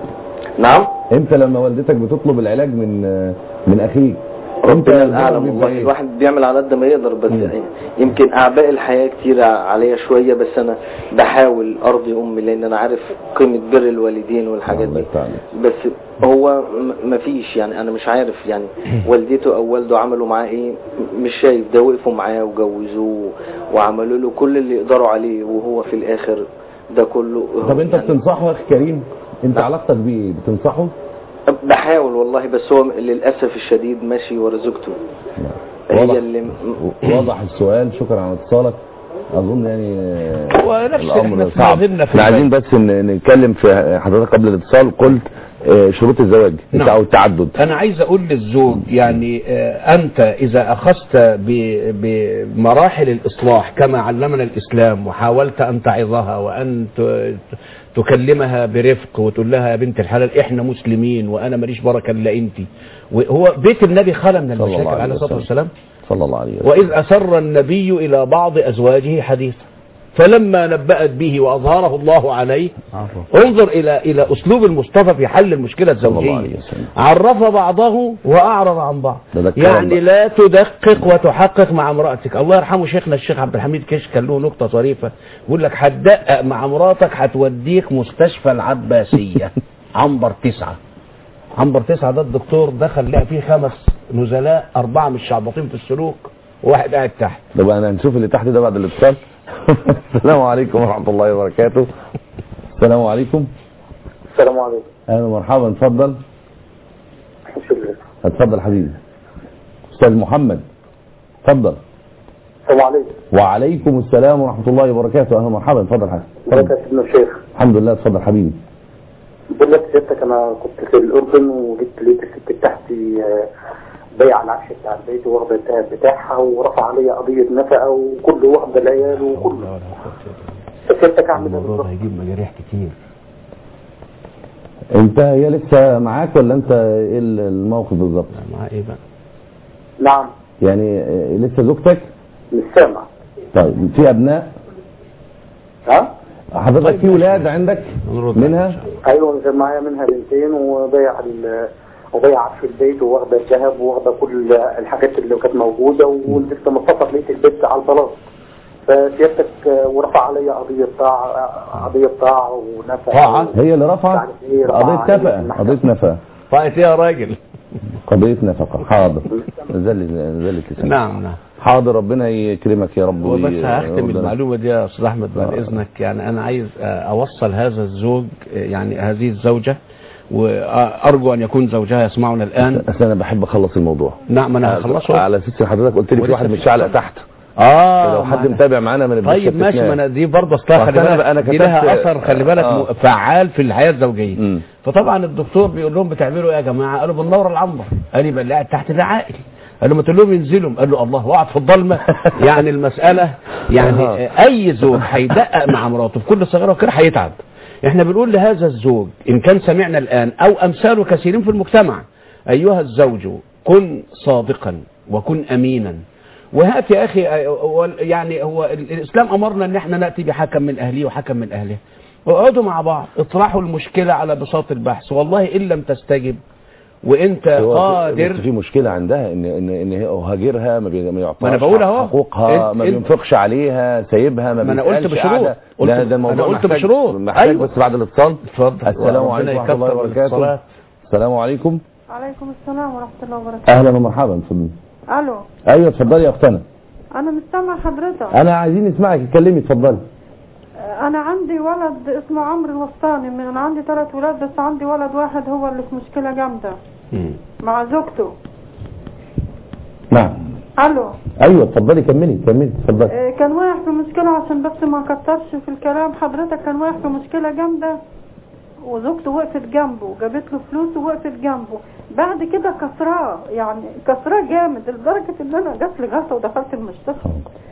نعم امتى لما والدتك بتطلب العلاج من من اخيك ربنا الزمن الاعلم بيبقى والله إيه؟ الواحد بيعمل على قد ما يقدر بس مم. يمكن اعباء الحياه كتير عليا شويه بس انا بحاول ارضي امي لان انا عارف قيمه بر الوالدين والحاجات الله دي يفتح عليك. بس هو م- مفيش يعني انا مش عارف يعني والدته او والده عملوا معاه ايه م- مش شايف ده وقفوا معاه وجوزوه وعملوا له كل اللي يقدروا عليه وهو في الاخر ده كله طب انت يعني بتنصحه يا اخي كريم انت نعم. علاقتك بيه ايه بتنصحه بحاول والله بس هو للاسف الشديد ماشي ورا زوجته واضح. هي اللي م- واضح السؤال شكرا على اتصالك اظن يعني آه، هو نفس الامر احنا صعب اتنازلنا في احنا عايزين البيت. بس ن- نتكلم في حضرتك قبل الاتصال قلت آه، شروط الزواج نعم. او التعدد انا عايز اقول للزوج يعني آه، انت اذا اخذت ب- بمراحل الاصلاح كما علمنا الاسلام وحاولت ان تعظها وان ت- تكلمها برفق وتقول لها يا بنت الحلال احنا مسلمين وانا ماليش بركه الا انت وهو بيت النبي خلى من صلى الله المشاكل عليه عليه الصلاه وسلم. والسلام صلى الله عليه وسلم وإذ أسر النبي إلى بعض أزواجه حديثا فلما نبأت به وأظهره الله عليه انظر إلى إلى أسلوب المصطفى في حل المشكلة الله عليه الزوجية وسلم. عرف بعضه وأعرض عن بعض ده ده الكلام يعني بقى. لا تدقق وتحقق مع امرأتك الله يرحمه شيخنا الشيخ عبد الحميد كش كان له نقطة ظريفة يقول لك هتدقق مع مراتك هتوديك مستشفى العباسية عنبر تسعة عنبر تسعة ده الدكتور دخل لقى فيه خمس نزلاء أربعة مش شعبطين في السلوك وواحد قاعد تحت طب انا هنشوف اللي تحت ده بعد الاتصال السلام عليكم ورحمه الله وبركاته السلام عليكم السلام عليكم اهلا ومرحبا اتفضل شكرا اتفضل حبيبي استاذ محمد اتفضل السلام عليكم وعليكم السلام ورحمه الله وبركاته اهلا ومرحبا اتفضل حبيبي ازيك اتفضل. يا سيدنا الشيخ الحمد لله اتفضل حبيبي بقول لك سيادتك انا كنت في الاردن وجيت لقيت الست بتاعتي آه، بايعه العفش بتاع البيت واخده الذهب بتاعها ورفع عليا قضيه نفقه وكل واخده العيال وكله سيادتك اعمل ايه الموضوع ده بالظبط؟ هيجيب مجاريح كتير انت هي لسه معاك ولا انت ايه الموقف بالظبط معاه ايه بقى نعم يعني اه، لسه زوجتك مش سامع طيب في ابناء ها؟ حضرتك في ولاد عندك نرد عليه إن منها شاء الله. ايوه كان معايا منها بنتين وبايع ال- وبايع عفش البيت واخده الذهب واخده كل الحاجات اللي كانت موجوده ولسه متصل لقيت البيت على البلاط فسيادتك آه، ورفع عليا قضيه طاعه قضيه طاعه ونفقه طاعة؟ هي اللي رفعت مش عارف إيه، رفع قضية عليه نفقة المحكمة. قضية نفقة طيب يا راجل قضية نفقة حاضر زلت زلت لسانك. نعم نعم حاضر ربنا يكرمك يا رب وبس وي- هختم ربنا- المعلومة دي يا أستاذ أحمد بعد آه. إذنك يعني أنا عايز آه، أوصل هذا الزوج آه، يعني هذه الزوجة وأرجو أن يكون زوجها يسمعنا الآن اصل انا بحب اخلص الموضوع نعم أنا هخلصه على اساس إن حضرتك قلت لي في ولسه واحد في مش علق اتصال. تحت آه لو حد معنا. متابع معانا ما نبقاش طيب ماشي استثناء. ما انا دي برضه اصلها خلي وأصل أنا بالك بقى- أنا دي كتبت- لها اثر خلي بالك آه. م- فعال في الحياه الزوجيه مم. فطبعا الدكتور بيقول لهم بتعملوا ايه يا جماعه قالوا بننور العنبر قال يبقى اللي قاعد تحت ده عاقل قال له ما تقول لهم ينزلوا قال له الله وقعد في الضلمه يعني المساله يعني آه. آه، اي زوج هيدقق مع مراته في كل صغيره وكبيره هيتعب احنا بنقول لهذا الزوج ان كان سمعنا الان او امثاله كثيرين في المجتمع ايها الزوج كن صادقا وكن امينا وهات يا اخي آه، هو- يعني هو ال- الاسلام امرنا ان احنا ناتي بحكم من اهله وحكم من اهله اقعدوا مع بعض اطرحوا المشكله على بساط البحث والله ان لم تستجب وانت هو في- قادر بس في مشكله عندها ان ان ان هي هاجرها ما بي- ما يعطاش ما أنا بقول أهو. حقوقها أنت- ما أنت- بينفقش عليها سايبها ما ما أنا قلت بيسألش بشروط. قاعدة. قلت- لا ده الموضوع أنا قلت محتاج- بشروط. محتاج أيوة. بس بعد الاتصال اتفضل السلام ربنا عليكم ورحمه الله يكتر وبركاته الاتصالات. السلام عليكم عليكم السلام ورحمة الله وبركاته اهلا ومرحبا اتفضلي الو ايوه اتفضلي يا اختنا انا مش سامع حضرتك انا عايزين نسمعك اتكلمي اتفضلي انا عندي ولد اسمه عمرو الوسطاني من انا عندي ثلاث ولاد بس عندي ولد واحد هو اللي في مشكلة جامدة مم. مع زوجته نعم الو ايوه اتفضلي كملي كملي اتفضلي آه، كان واقع في مشكلة عشان بس ما كترش في الكلام حضرتك كان واقع في مشكلة جامدة وزوجته وقفت جنبه جابت له فلوس ووقفت جنبه بعد كده كسراه يعني كسراه جامد لدرجة ان انا جات لي جلطة ودخلت المستشفى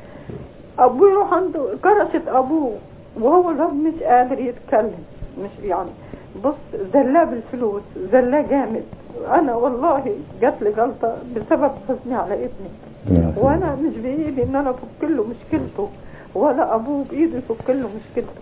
ابوه يروح عنده كرشت ابوه وهو الواد مش قادر يتكلم مش يعني بص زلاه بالفلوس زلاه جامد انا والله جات لي جلطة بسبب حزني على ابني يا سلام. وانا مش بايدي ان انا افك له مشكلته ولا ابوه بايده يفك له مشكلته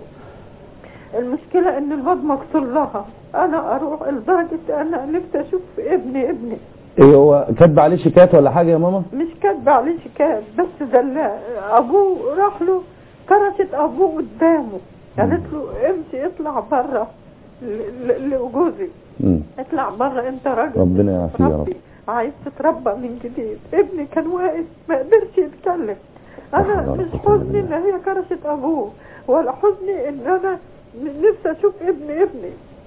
المشكلة ان الواد مكسور لها انا اروح لدرجة انا نفسي اشوف ابني ابني ايه هو كاتب عليه شيكات ولا حاجه يا ماما مش كاتبة عليه شكاية بس زلاه ابوه راح له كرشت ابوه قدامه قالت له امشي اطلع بره ل- ل- لجوزي مم. اطلع بره انت راجل ربنا يعافيه يا رب ربي عايز تتربى من جديد ابني كان واقف ما قدرش يتكلم انا حول ولا مش قوة إلا حزني ان هي كرشت ابوه ولا حزني ان انا نفسي اشوف ابني ابني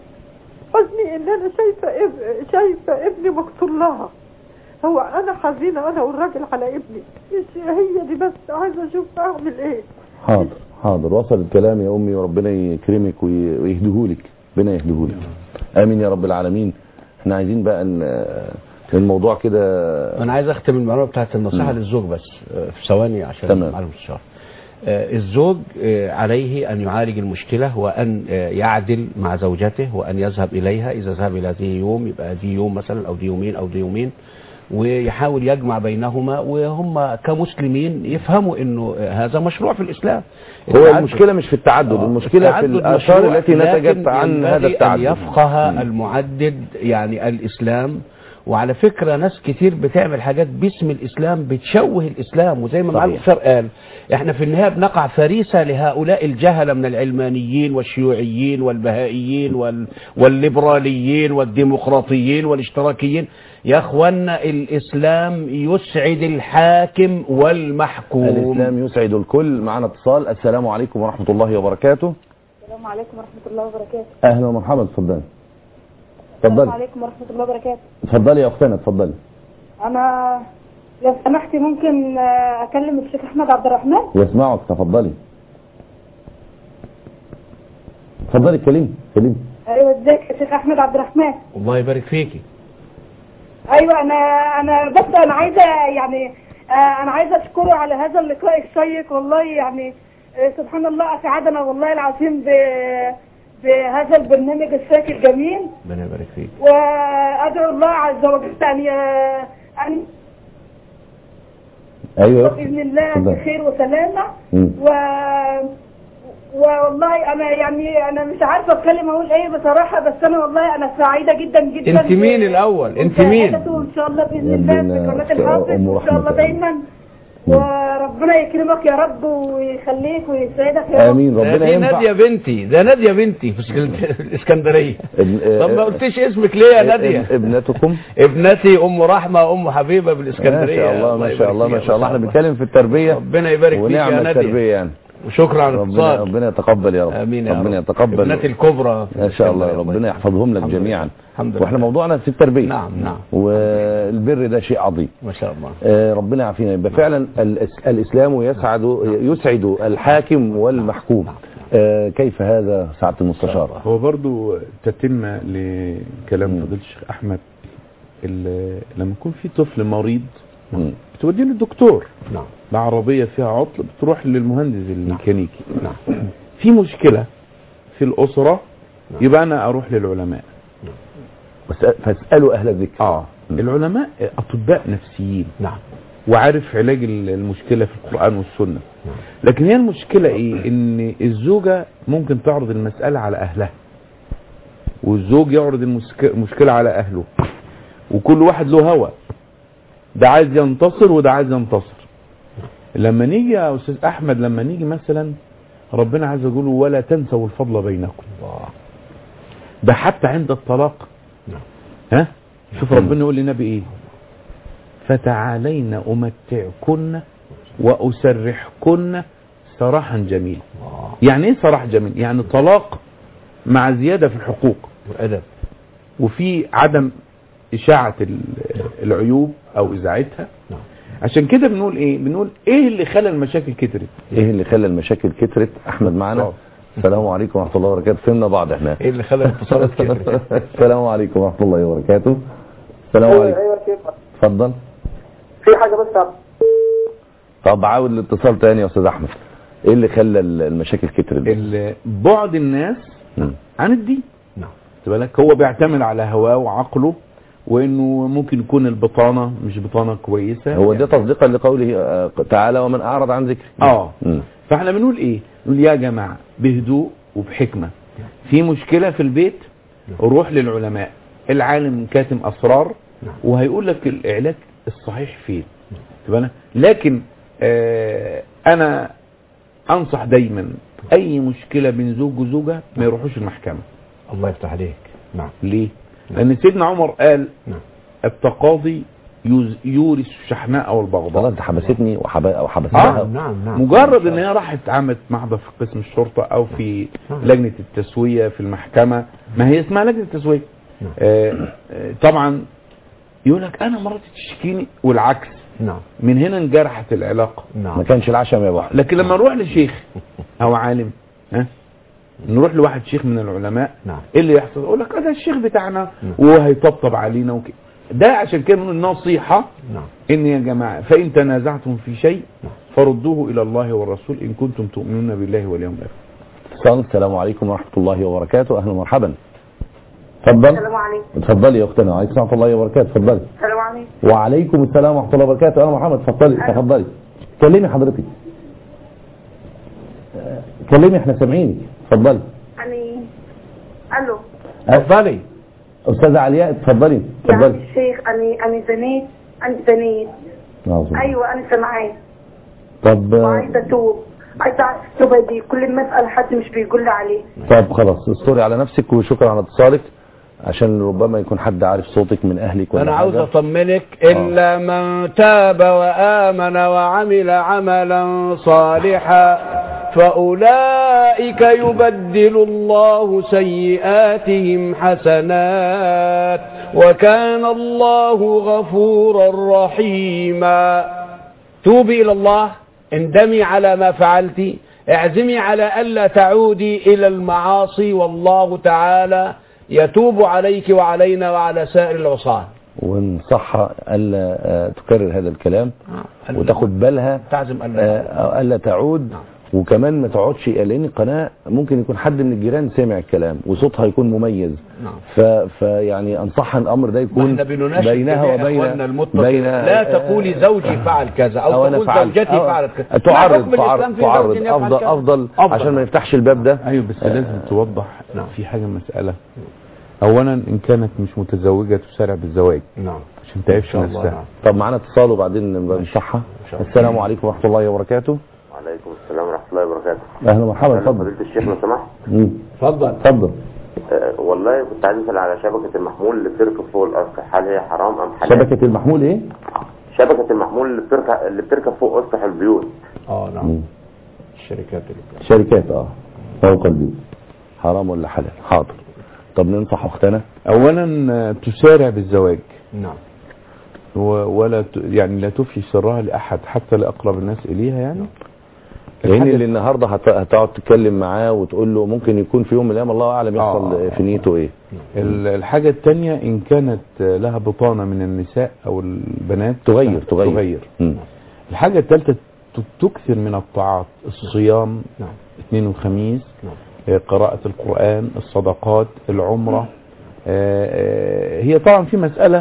حزني ان انا شايفه اب... شايفه ابني مقتول لها هو انا حزينه انا والراجل على ابني مش هي دي بس عايزه اشوف اعمل ايه حاضر حاضر وصل الكلام يا امي وربنا يكرمك وي- ويهديهولك ربنا يهديهولك امين يا رب العالمين احنا عايزين بقى ان الموضوع كده انا عايز اختم المعلومه بتاعت النصيحه مم. للزوج بس آه، في ثواني عشان تمام. معلومه الشهر آه، الزوج آه، عليه ان يعالج المشكله وان آه، يعدل مع زوجته وان يذهب اليها اذا ذهب الى ذي يوم يبقى دي يوم مثلا او دي يومين او دي يومين ويحاول يجمع بينهما وهم كمسلمين يفهموا انه آه، هذا مشروع في الاسلام هو التعدد- المشكله مش في التعدد آه، المشكله في التعدد الاثار مشروع، التي نتجت لكن عن ينبغي هذا التعدد أن يفقه مم. المعدد يعني الإسلام وعلى فكرة ناس كتير بتعمل حاجات باسم الإسلام بتشوه الإسلام وزي ما صحيح. معلم الشر قال احنا في النهاية بنقع فريسة لهؤلاء الجهلة من العلمانيين والشيوعيين والبهائيين وال... والليبراليين والديمقراطيين والاشتراكيين يا اخوانا الإسلام يسعد الحاكم والمحكوم الاسلام يسعد الكل معنا اتصال السلام عليكم ورحمه الله وبركاته السلام عليكم ورحمة الله وبركاته اهلا ومرحبا اتفضلي السلام اتفضلي عليكم ورحمة الله وبركاته اتفضلي يا اختنا اتفضلي أنا لو سمحتي ممكن آه، أكلم الشيخ أحمد عبد الرحمن يسمعك تفضلي اتفضلي اتكلمي اتكلمي أيوة ازيك يا شيخ أحمد عبد الرحمن الله يبارك فيكي أيوة أنا أنا بس أنا عايزة يعني آه، أنا عايزة أشكره على هذا اللقاء الشيق والله يعني آه، سبحان الله أسعدنا والله العظيم ب- بهذا البرنامج الشيق الجميل ربنا يبارك فيك وأدعو الله عز وجل أن ي- أن ايوه بإذن الله اتفضل. بخير وسلامة مم. و والله انا يعني انا مش عارفه اتكلم اقول ايه بصراحه بس انا والله انا سعيده جدا جدا انت مين الاول انت مين ومشاهدته ان شاء الله باذن يا الله ربنا في قناه يستر الحافظ أم وان شاء رحمة الله الله. دايما وربنا يكرمك يا رب ويخليك ويسعدك يا رب امين ده ربنا دي ينفع نادية بنتي ده نادية بنتي في اسكند- الاسكندرية ابن- طب ما قلتيش اسمك ليه يا نادية ابن- ابنتكم ابنتي ام رحمة ام حبيبة ما بالاسكندرية شاء الله ما شاء الله ما شاء الله احنا بنتكلم في التربيه ربنا يبارك فيك ونعم يا نادية التربيه يعني وشكرا على ربنا الاتصال ربنا يتقبل يا رب امين يا ربنا رب. يتقبل ابنتي الكبرى في ما شاء الله الإسكندرية. ربنا يحفظهم لك الحمد لله. جميعا الحمد لله واحنا موضوعنا في التربيه نعم نعم والبر ده شيء عظيم ما شاء الله آه، ربنا يعافينا يبقى فعلا الإس- الاسلام يسعد يسعد الحاكم والمحكوم آه، كيف هذا سعاده المستشار هو برضو تتمة لكلام فضيلة الشيخ أحمد ال- لما يكون في طفل مريض مم. بتوديه للدكتور نعم بعربية فيها عطل بتروح للمهندس الميكانيكي نعم في مشكلة في الأسرة يبقى أنا أروح للعلماء بس فاسالوا اهل الذكر آه العلماء أطباء نفسيين نعم وعارف علاج ال- المشكلة في القرآن والسنة لكن هي المشكلة ايه ان الزوجة ممكن تعرض المسألة على اهلها والزوج يعرض المسك- المشكلة على اهله وكل واحد له هوى ده عايز ينتصر وده عايز ينتصر لما نيجي يا استاذ احمد لما نيجي مثلا ربنا عز وجل ولا تنسوا الفضل بينكم ده حتى عند الطلاق نعم. ها شوف ربنا يقول للنبي ايه فتعالين امتعكن واسرحكن سراحا جميلا يعني ايه سراح جميل يعني طلاق مع زيادة في الحقوق وأدب وفي عدم إشاعة ال- العيوب أو إذاعتها نعم. عشان كده بنقول إيه بنقول إيه اللي خلى المشاكل كترت ايه اللي خلى المشاكل كترت احمد معنا آه. السلام عليكم ورحمه الله وبركاته فهمنا بعض احنا ايه اللي خلى الاتصالات كترت السلام عليكم ورحمه الله وبركاته السلام عليكم ايوه كيف اتفضل في حاجه بس عب- طب عاود الاتصال تاني يا استاذ احمد ايه اللي خلى ال- المشاكل كترت دي؟ ال- بعد الناس مم. عن الدين نعم خد بالك هو بيعتمد على هواه وعقله وانه ممكن يكون البطانه مش بطانه كويسه هو ده تصديقا لقوله آه، تعالى ومن اعرض عن ذكري اه مم. فاحنا بنقول ايه نقول يا جماعه بهدوء وبحكمه في مشكله في البيت روح للعلماء العالم كاتم اسرار وهيقول لك العلاج الصحيح فين خد بالك؟ لكن آه انا انصح دايما اي مشكله بين زوج وزوجه ما يروحوش المحكمه الله يفتح عليك نعم ليه لان سيدنا عمر قال نعم. التقاضي يوز- يورث الشحناء خلاص والبغضاء انت حبستني وحب... او حبستها آه. نعم نعم مجرد ان هي راحت عملت محضر في قسم الشرطه او في نعم. لجنه التسويه في المحكمه ما هي اسمها لجنه التسويه نعم. آه آه، طبعا يقول لك انا مراتي تشتكيني والعكس نعم من هنا انجرحت العلاقه نعم ما كانش العشم يا بحر لكن لما نروح لشيخ او عالم ها نروح لواحد شيخ من العلماء نعم. ايه اللي يحصل يقول لك ده الشيخ بتاعنا وهو هيطبطب علينا وكده ده عشان كده بنقول نصيحه نعم ان يا جماعه فان تنازعتم في شيء فردوه الى الله والرسول ان كنتم تؤمنون بالله واليوم الاخر اتصال السلام عليكم ورحمه الله وبركاته اهلا ومرحبا اتفضل السلام عليكم اتفضلي يا اختنا وعليكم ورحمه الله وبركاته اتفضلي السلام عليكم وعليكم السلام ورحمه الله وبركاته اهلا محمد اتفضلي اتفضلي كلمي حضرتك آه، كلمي احنا سامعينك اتفضلي يعني الو اتفضلي استاذه علياء اتفضلي يعني اتفضلي الشيخ انا انا زنيت انا زنيت عظيم. ايوه انا سامعاك طب وعايزه اتوب عايزه اعرف التوبه دي كل ما اسال حد مش بيقول لي عليه طب خلاص استوري على نفسك وشكرا على اتصالك عشان ربما يكون حد عارف صوتك من اهلك ولا انا عاوز حاجة. اطمنك الا من تاب وامن وعمل عملا صالحا فاولئك يبدل الله سيئاتهم حسنات وكان الله غفورا رحيما توبي الى الله اندمي على ما فعلت اعزمي على الا تعودي الى المعاصي والله تعالى يتوب عليك وعلينا وعلى سائر العصاة ونصحها الا آه، تكرر هذا الكلام ألا- وتاخد بالها تعزم الا آه، الا تعود نعم. وكمان ما تقعدش لان القناه ممكن يكون حد من الجيران سمع الكلام وصوتها يكون مميز نعم. ف... فيعني انصحها الامر ده يكون احنا بنناشد بينها جميع وبين اخواننا المتقين بين لا تقولي زوجي فعل كذا او, أو أنا تقول فعلت. زوجتي أو فعلت كذا لا تعرض حكم الإسلام تعرض في تعرض زوج يفعل افضل كذا. افضل أفضل. عشان ما نفتحش الباب ده ايوه بس لازم توضح نعم. في حاجه مساله اولا ان كانت مش متزوجه تسارع بالزواج نعم عشان ان تعيش شاء الله نفسها نعم. طب معانا اتصال وبعدين نبقى نصحها شاء الله. السلام عليكم ورحمه الله وبركاته وعليكم السلام ورحمة الله وبركاته اهلا ومرحبا أهلا اتفضل فضيلة الشيخ لو سمحت مم. اتفضل اتفضل أه والله كنت عايز أسأل على شبكة المحمول اللي بتركب فوق الأسطح هل هي حرام أم حلال؟ شبكه المحمول ايه شبكة المحمول اللي بتركب اللي بتركب فوق أسطح البيوت اه نعم مم. الشركات اللي شركات اه فوق البيوت حرام ولا حلال حاضر طب ننصح اختنا اولا آه، تسارع بالزواج نعم و- ولا ت... يعني لا تفشي سرها لاحد حتى لاقرب الناس اليها يعني لان الحاجة- اللي النهارده هت- هتقعد تتكلم معاه وتقول له ممكن يكون في يوم من الايام الله اعلم يحصل آه. في نيته ايه ال- الحاجة التانية إن كانت لها بطانة من النساء أو البنات تغير تغير تغير مم. الحاجة الثالثة ت- تكثر من الطاعات الصيام نعم اثنين وخميس نعم آه، قراءة القرآن الصدقات العمرة آه، آه، هي طبعا في مسألة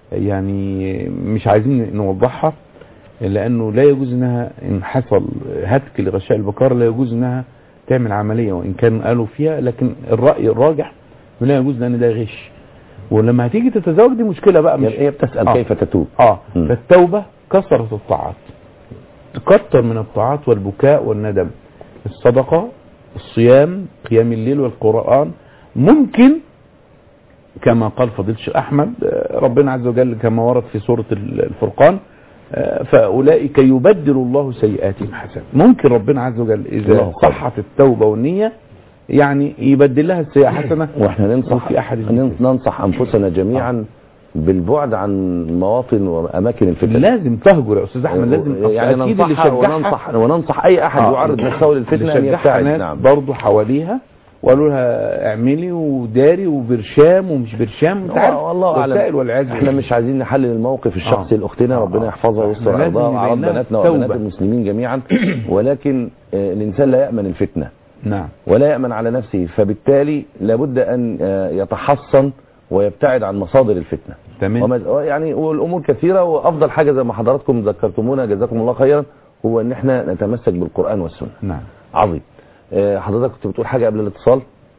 يعني مش عايزين نوضحها لأنه لا يجوز أنها إن حصل هتك لغشاء البكار لا يجوز أنها تعمل عملية وإن كان قالوا فيها لكن الرأي الراجح إنه لا يجوز لأن ده غش ولما هتيجي تتزوج دي مشكله بقى مش هي بتسال آه. كيف تتوب اه مم. فالتوبه كثره الطاعات تكتر من الطاعات والبكاء والندم الصدقه الصيام قيام الليل والقران ممكن كما قال فضيله الشيخ احمد آه، ربنا عز وجل كما ورد في سوره ال- الفرقان آه، فاولئك يبدل الله سيئاتهم حسنات ممكن ربنا عز وجل اذا الله خير. صحت التوبه والنيه يعني يبدل لها السيئه حسنه واحنا ننصح وفي احد نن- ننصح انفسنا جميعا بالبعد عن مواطن واماكن الفتن لازم تهجر يا استاذ احمد لازم يعني أصل أكيد اللي ننصحها شجعها- وننصح وننصح اي احد آه. يعرض نفسه للفتنه ان اللي شجعها يبتعد ناس نعم برضه حواليها وقالوا لها اعملي وداري وبرشام ومش برشام انت عارف والله وسائل اعلم والعياذ احنا بالله. مش عايزين نحلل الموقف الشخصي آه. لاختنا آه. ربنا يحفظها ويستر إحنا لازم ارضها وعرض يبين لها بناتنا وبنات توبة. المسلمين جميعا ولكن آه، الانسان لا يامن الفتنه نعم ولا يامن على نفسه فبالتالي لابد ان آه، يتحصن ويبتعد عن مصادر الفتنه تمام وما يعني والامور كثيره وافضل حاجه زي ما حضراتكم ذكرتمونا جزاكم الله خيرا هو ان احنا نتمسك بالقران والسنه نعم عظيم آه، حضرتك كنت بتقول حاجه قبل الاتصال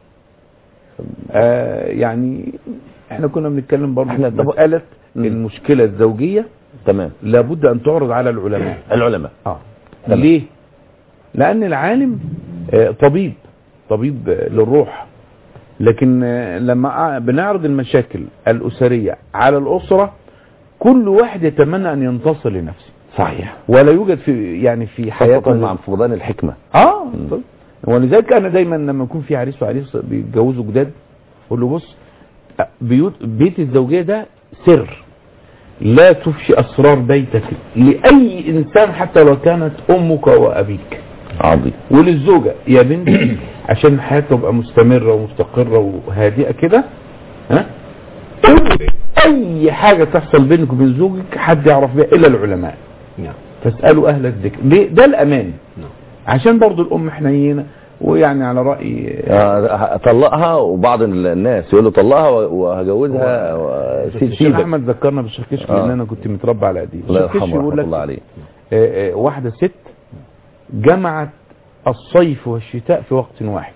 آه يعني احنا كنا بنتكلم برضه إحنا في طب- مساله مم. المشكله الزوجيه تمام لابد ان تعرض على العلماء العلماء اه تمام. ليه لان العالم آه، طبيب طبيب آه، للروح لكن آه، لما آه، بنعرض المشاكل الاسريه على الاسره كل واحد يتمنى ان ينتصر لنفسه صحيح ولا يوجد في يعني في خاصه حياته مع فقدان الحكمه اه طيب. ولذلك انا دايما لما يكون في عريس وعريس بيتجوزوا جداد اقول له بص بيوت بيت الزوجيه ده سر لا تفشي اسرار بيتك لاي انسان حتى لو كانت امك وابيك عظيم وللزوجه يا بنتي عشان الحياه تبقى مستمره ومستقره وهادئه كده ها اوعي اي حاجه تحصل بينك وبين زوجك حد يعرف بيها الا العلماء نعم فاسالوا اهل الذكر ليه ده الامان عشان برضو الام حنينه ويعني على راي آه، طلقها وبعض الناس يقول له طلقها وهجوزها وسيب الشيخ سيبك احمد ذكرنا بالشيخ كشك آه. لان انا كنت متربى على قديم الله الشيخ كشك يرحمه يقول ورحمه لك الله عليه آه، آه، واحده ست جمعت الصيف والشتاء في وقت واحد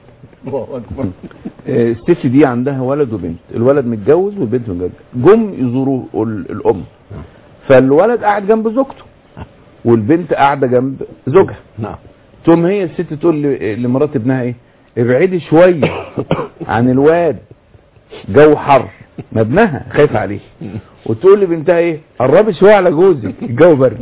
آه، الست دي عندها ولد وبنت الولد متجوز والبنت متجوزه جم يزوروا ال- الام فالولد قاعد جنب زوجته والبنت قاعده جنب زوجها نعم تقوم هي الست تقول ل- لمرات ابنها ايه ابعدي شويه عن الواد جو حر ما ابنها خايف عليه وتقول لبنتها ايه قربي شويه على جوزي الجو برد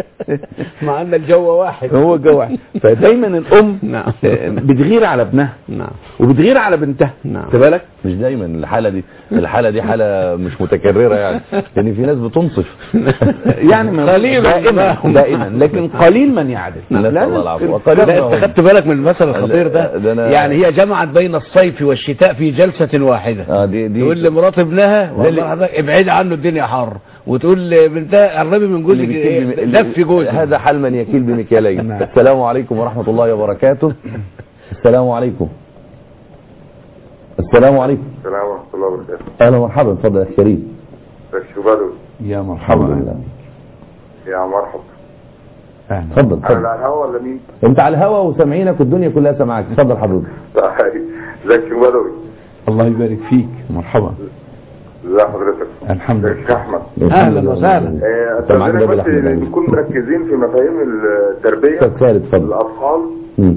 مع ان الجو واحد هو الجو واحد فدايما الام نعم. آه، بتغير على ابنها نعم وبتغير على بنتها نعم. خد بالك مش دايما الحاله دي الحاله دي حاله مش متكرره يعني لان في ناس بتنصف يعني ما دائما دائما لكن قليل من يعدل نسأل لأن الله العفو. ال- وقليل لا ما انت هو- خدت بالك من المثل الخطير ده ده أنا- يعني هي جمعت بين الصيف والشتاء في جلسة واحدة اه دي دي تقول لمرات ابنها اللي- والله حضرتك ابعد عنه الدنيا حر وتقول لبنتها قربي من اللي جوزك بيكيل بم- إيه، اللي- لف جوزك هذا حال من يكيل بمكيالين نعم. السلام عليكم ورحمة الله وبركاته السلام عليكم السلام عليكم السلام ورحمة الله وبركاته اهلا ومرحبا اتفضل يا أخي كريم شو بدوي يا الحمد مرحبا لله يا مرحبا أهلا. اتفضل أنا اتفضل على الهوا ولا مين؟ انت على الهوا وسامعينك والدنيا كلها سامعاك اتفضل حضرتك طيب ازيك شو بدوي؟ الله يبارك فيك مرحبا ازي حضرتك؟ الحمد ازيك لله يا أحمد؟ أهلا وسهلا. آه، سامعاك أستاذنك ده بس بالأحمد. نكون مركزين في مفاهيم التربية استاذ خالد اتفضل الأطفال مم.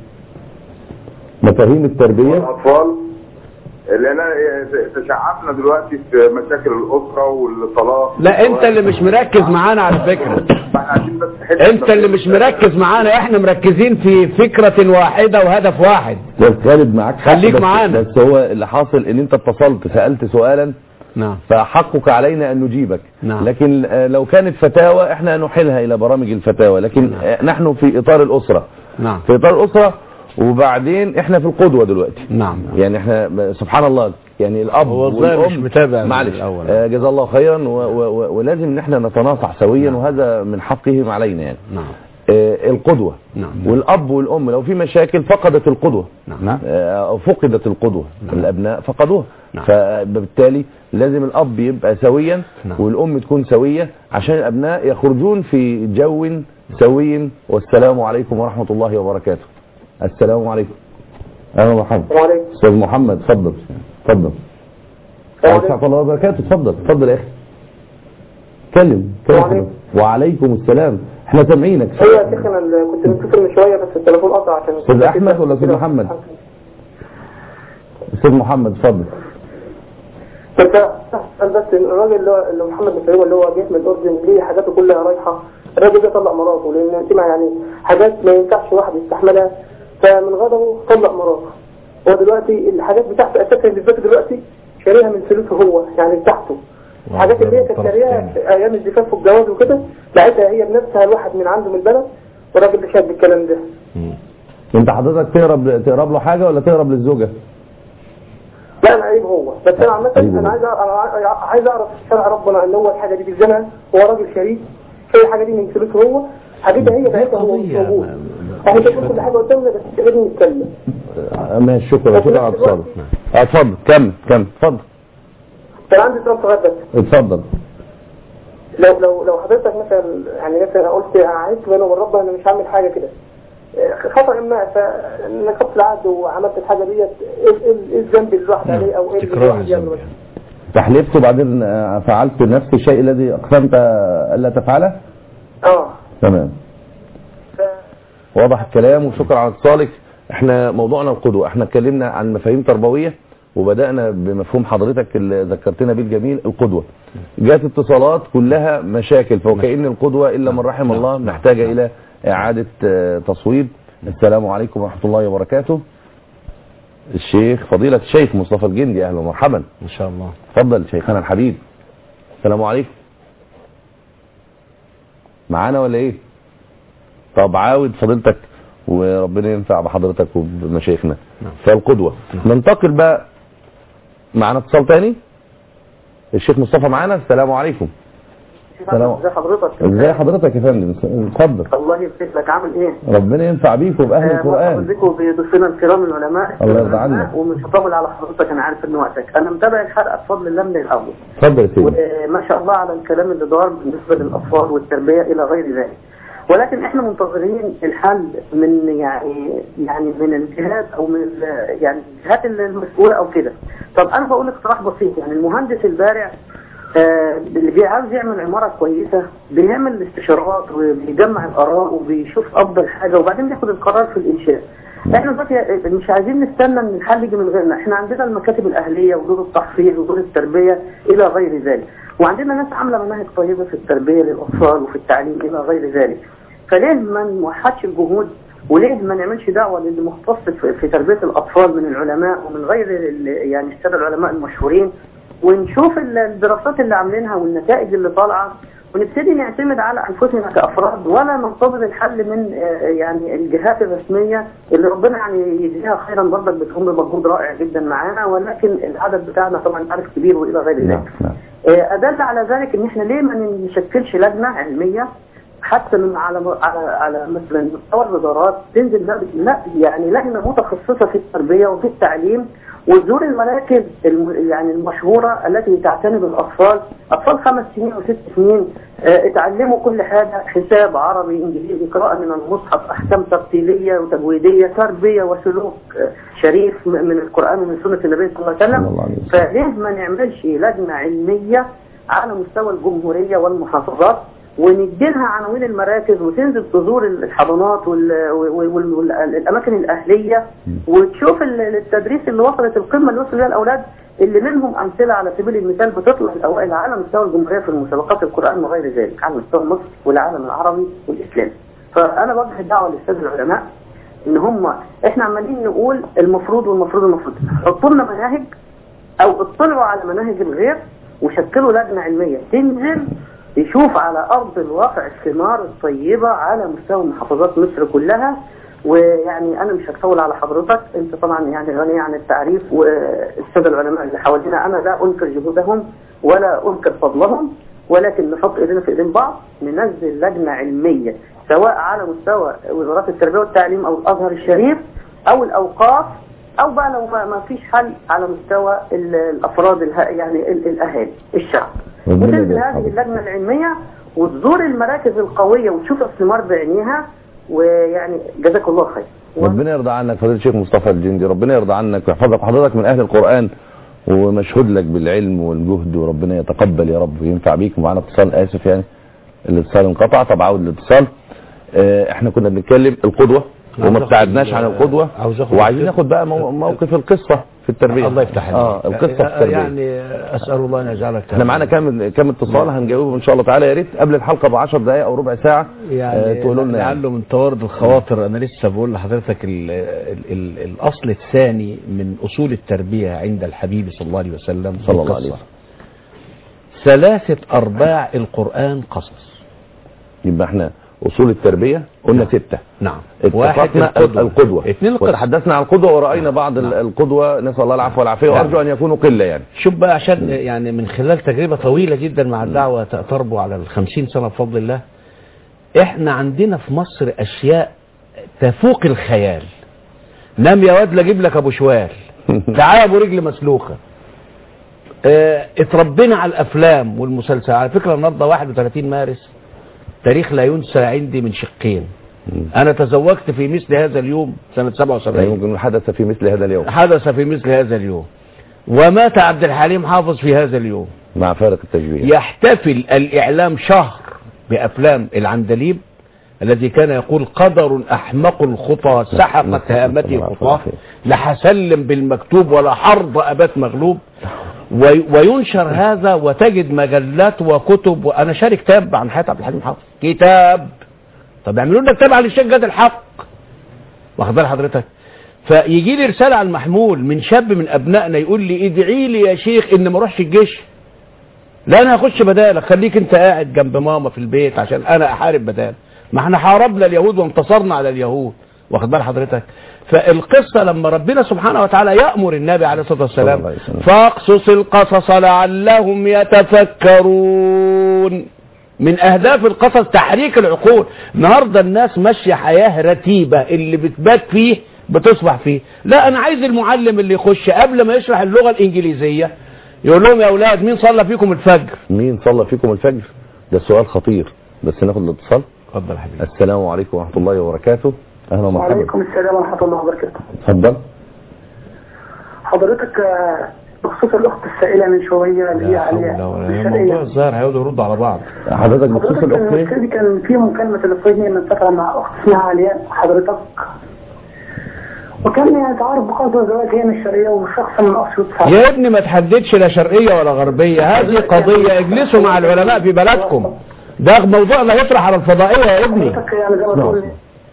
مفاهيم التربية والأطفال لأن تشعبنا دلوقتي في مشاكل الأسرة والطلاق لا انت اللي مش مركز معانا على فكرة فاحنا عايزين بس حتة انت اللي مش مركز معانا احنا مركزين في فكرة واحدة وهدف واحد استاذ خالد معاك حق، خليك بس- معانا. بس هو اللي حاصل ان انت اتصلت سألت سؤالا نعم فحقك علينا ان نجيبك نعم. لكن آه، لو كانت فتاوى احنا نحيلها الى برامج الفتاوى لكن نعم. آه، نحن في اطار الاسرة نعم في اطار الاسرة وبعدين احنا في القدوة دلوقتي نعم يعني احنا سبحان الله يعني الاب هو الظاهر والام مش متابع من معلش الأول. آه، جزاه الله خيرا و و و ولازم ان احنا نتناصح سويا وهذا من حقهم علينا يعني نعم آه، القدوة نعم والاب والام لو في مشاكل فقدت القدوة نعم آه، فقدت القدوة الابناء فقدوها نعم. فبالتالي لازم الاب يبقى سويا نعم. والام تكون سوية عشان الابناء يخرجون في جو سوي والسلام عليكم ورحمة الله وبركاته السلام عليكم اهلا ومرحبا السلام عليكم استاذ محمد اتفضل اتفضل ورحمة الله وبركاته اتفضل اتفضل يا اخي اتكلم اتكلم وعليكم. حضرتك. وعليكم السلام احنا سامعينك هي يا شيخ انا اللي كنت متصل من شويه بس التليفون قطع عشان استاذ احمد ولا استاذ محمد استاذ محمد اتفضل بس أسأل بس الراجل اللي هو اللي محمد بن سليم اللي هو جه من الاردن ليه حاجاته كلها رايحه الراجل ده طلق مراته لان سمع يعني حاجات ما ينفعش واحد يستحملها فمن غضبه طلق مراته هو دلوقتي الحاجات بتاعته اساسا بالذات دلوقتي شاريها من فلوسه هو يعني بتاعته الحاجات اللي هي كانت شاريها في ايام الزفاف والجواز وكده لقيتها هي بنفسها الواحد من عنده من البلد والراجل ده شاف بالكلام ده انت حضرتك تهرب تهرب له حاجة ولا تهرب للزوجة لا انا عيب هو بس انا عامه عيب هو. انا عايز أ- انا عايز اعرف شرع ربنا ان هو الحاجه دي بالزمن هو راجل شريف شايل الحاجه دي من فلوسه هو حاجتها هي بتاعتها هو مش موجود احنا شايفين كل حاجه قدامنا بس مش قادرين نتكلم آه، ماشي شكرا شكرا على اتصالك آه، اتفضل كمل كمل اتفضل كان عندي سؤال صغير بس اتفضل لو لو لو حضرتك مثلا يعني مثلا قلت عايزت بيني وبين ربنا انا مش هعمل حاجه كده آه، خطأ ما فنكبت العهد وعملت الحاجه ديت ايه إيه- إيه الذنب اللي الواحد عليه او ايه اللي تكرار الواحد يعمله الذنب بس؟ فحلفت وبعدين آه، فعلت نفس الشيء الذي اقسمت الا تفعله اه تمام واضح الكلام وشكرا على اتصالك احنا موضوعنا القدوة احنا اتكلمنا عن مفاهيم تربوية وبدأنا بمفهوم حضرتك اللي ذكرتنا بيه الجميل القدوة جات اتصالات كلها مشاكل فوكأن القدوة إلا من رحم الله محتاجة إلى إعادة آه، تصويب السلام عليكم ورحمة الله وبركاته الشيخ فضيلة الشيخ مصطفى الجندي أهلا ومرحبا ان شاء الله اتفضل شيخنا الحبيب السلام عليكم معانا ولا ايه طب عاود فضيلتك وربنا ينفع بحضرتك وبمشايخنا فالقدوة ننتقل بقى معانا اتصال تاني الشيخ مصطفى معانا السلام عليكم سلام. ازي حضرتك ازاي حضرتك يا فندم اتفضل الله يبارك لك عامل ايه ربنا ينفع بيكم باهل مرحبا القران بكم بضيوفنا الكرام العلماء الله يرضى عنك. ومش هطول على حضرتك انا عارف ان وقتك انا متابع الحلقه بفضل الله من الاول اتفضل يا سيدي وما شاء الله على الكلام اللي دار بالنسبه للاطفال والتربيه الى غير ذلك ولكن احنا منتظرين الحل من يعني يعني من الجهات او من ال- يعني الجهات المسؤوله او كده طب انا بقول اقتراح بسيط يعني المهندس البارع آه، اللي بي- عاوز يعمل عمارة كويسة بيعمل استشارات وبيجمع الآراء وبيشوف أفضل حاجة وبعدين بياخد القرار في الإنشاء احنا دلوقتي مش عايزين نستنى ان الحل يجي من غيرنا احنا عندنا المكاتب الاهليه ودور التحفيظ ودور التربيه الى غير ذلك وعندنا ناس عامله مناهج طيبه في التربيه للاطفال وفي التعليم الى غير ذلك فليه ما نوحدش الجهود وليه ما نعملش دعوه للي مختص في- في تربيه الاطفال من العلماء ومن غير ال- يعني الساده العلماء المشهورين ونشوف ال- الدراسات اللي عاملينها والنتائج اللي طالعه ونبتدي نعتمد على انفسنا كافراد ولا ننتظر الحل من آه، يعني الجهات الرسميه اللي ربنا يعني يجزيها خيرا برضك بتقوم بمجهود رائع جدا معانا ولكن العدد بتاعنا طبعا عارف كبير والى غير ذلك. نعم نعم آه، أدل على ذلك إن إحنا ليه ما نشكلش لجنة علمية حتى من على على على مثلا مستوى الوزارات تنزل لا- لا يعني لجنة متخصصة في التربية وفي التعليم وتزور المراكز الم- يعني المشهورة التي تعتني بالأطفال أطفال خمس سنين وست سنين آه، اتعلموا كل حاجة حساب عربي إنجليزي قراءة من المصحف أحكام ترتيلية وتجويدية تربية وسلوك آه، شريف م- من القرآن ومن سنة النبي صلى الله عليه وسلم صلى الله عليه وسلم. فليه ما نعملش لجنة علمية على مستوى الجمهورية والمحافظات ونديلها عناوين المراكز وتنزل تزور الحضانات والأماكن الأهلية وتشوف ال- التدريس اللي وصلت القمة اللي وصل لها الأولاد اللي منهم أمثلة على سبيل المثال بتطلع الأوائل على مستوى الجمهورية في المسابقات القرآن وغير ذلك على مستوى مصر والعالم العربي والإسلامي فأنا بوجه الدعوة للسادة العلماء إن هم إحنا عمالين نقول المفروض والمفروض والمفروض حطوا لنا مناهج او اطلعوا على مناهج الغير وشكلوا لجنة علمية تنزل يشوف على ارض الواقع الثمار الطيبة على مستوى محافظات مصر كلها ويعني انا مش هطول على حضرتك انت طبعا يعني غني عن التعريف والساده العلماء اللي حوالينا انا لا انكر جهودهم ولا انكر فضلهم ولكن نحط ايدينا في ايدين بعض ننزل لجنة علمية سواء على مستوى وزارات التربية والتعليم او الازهر الشريف او الاوقاف او بقى لو ما ما فيش حل على مستوى ال- الافراد اله- يعني ال- الاهالي الشعب ربنا وتنزل يبارك هذه حضرتك. اللجنه العلميه وتزور المراكز القويه وتشوف الثمار بعينيها ويعني جزاك الله خير ربنا يرضى عنك فضيله الشيخ مصطفى الجندي ربنا يرضى عنك ويحفظك حضرتك من اهل القران ومشهود لك بالعلم والجهد وربنا يتقبل يا رب وينفع بيك ومعانا اتصال اسف يعني الاتصال انقطع طب عاود الاتصال آه، احنا كنا بنتكلم القدوه وما عاوز ابتعدناش آخد- عن القدوه عاوز آخد وعايزين القصة. ناخد بقى مو- موقف القصه في التربيه الله يفتح عليك اه القصه في التربيه يعني اسال الله ان يجعلك احنا معانا كام كام اتصال هنجاوبهم ان شاء الله تعالى يا ريت قبل الحلقه ب 10 دقائق او ربع ساعه يعني آه، تقولوا لنا يعني. لعله من توارد الخواطر انا لسه بقول لحضرتك ال ال ال الاصل الثاني من اصول التربيه عند الحبيب صلى الله عليه وسلم صلى الله عليه القصة. ثلاثه ارباع القران قصص يبقى احنا اصول التربيه قلنا سته نعم اتفقنا القدوة. القدوه اثنين القدوة. وتحدثنا عن القدوه وراينا بعض ال- القدوه نسال الله العفو والعافيه نعم. وارجو ان يكونوا قله يعني شوف بقى عشان يعني من خلال تجربة طويلة جدا مع الدعوة تربو على الخمسين سنة بفضل الله احنا عندنا في مصر اشياء تفوق الخيال نام يا واد لا اجيب لك ابو شوال تعال يا ابو رجل مسلوخة اه اتربينا على الافلام والمسلسلات على فكرة النهارده 31 مارس تاريخ لا ينسى عندي من شقين انا تزوجت في مثل هذا اليوم سنة يعني 77 ممكن حدث في مثل هذا اليوم حدث في مثل هذا اليوم ومات عبد الحليم حافظ في هذا اليوم مع فارق التشبيه يحتفل الإعلام شهر بأفلام العندليب الذي كان يقول قدر أحمق الخطى سحقت هامتي خطاه لحسلم بالمكتوب ولا حرب أبات مغلوب وي- وينشر هذا وتجد مجلات وكتب وأنا شارك كتاب عن حياة عبد الحليم حافظ كتاب طب يعملوا لنا كتاب عن الشيخ جاد الحق واخد بال حضرتك فيجي لي رساله على المحمول من شاب من ابنائنا يقول لي ادعي لي يا شيخ ان ما اروحش الجيش لا انا هخش بدالك خليك انت قاعد جنب ماما في البيت عشان انا احارب بدال ما احنا حاربنا اليهود وانتصرنا على اليهود واخد بال حضرتك فالقصه لما ربنا سبحانه وتعالى يامر النبي عليه الصلاه صلى الله والسلام عليه وسلم. فاقصص القصص لعلهم يتفكرون من اهداف القصص تحريك العقول النهارده الناس ماشيه حياه رتيبه اللي بتبات فيه بتصبح فيه لا انا عايز المعلم اللي يخش قبل ما يشرح اللغه الانجليزيه يقول لهم يا اولاد مين صلى فيكم الفجر مين صلى فيكم الفجر ده سؤال خطير بس ناخد الاتصال اتفضل حبيبي السلام عليكم ورحمه الله وبركاته اهلا ومرحبا وعليكم السلام ورحمة الله وبركاته اتفضل حضرتك آه، بخصوص الأخت السائلة من شوية اللي هي لا حول عليها ولا في قوة. موضوع الشرقية الظاهر هيقعدوا يردوا على بعض حضرتك بخصوص حضرتك الاخت المشكلة دي كان في مكالمة تليفونية من فترة مع أخت اسمها علياء حضرتك وكان يعني تعارف بقدر زواج هي من الشرقية وشخص من أسيوط يا ابني ما تحددش لا شرقيه ولا غربيه هذه قضيه اجلسوا مع العلماء في بلدكم ده موضوع لا يطرح على الفضائيه يا ابني حضرتك يعني زي ما تقول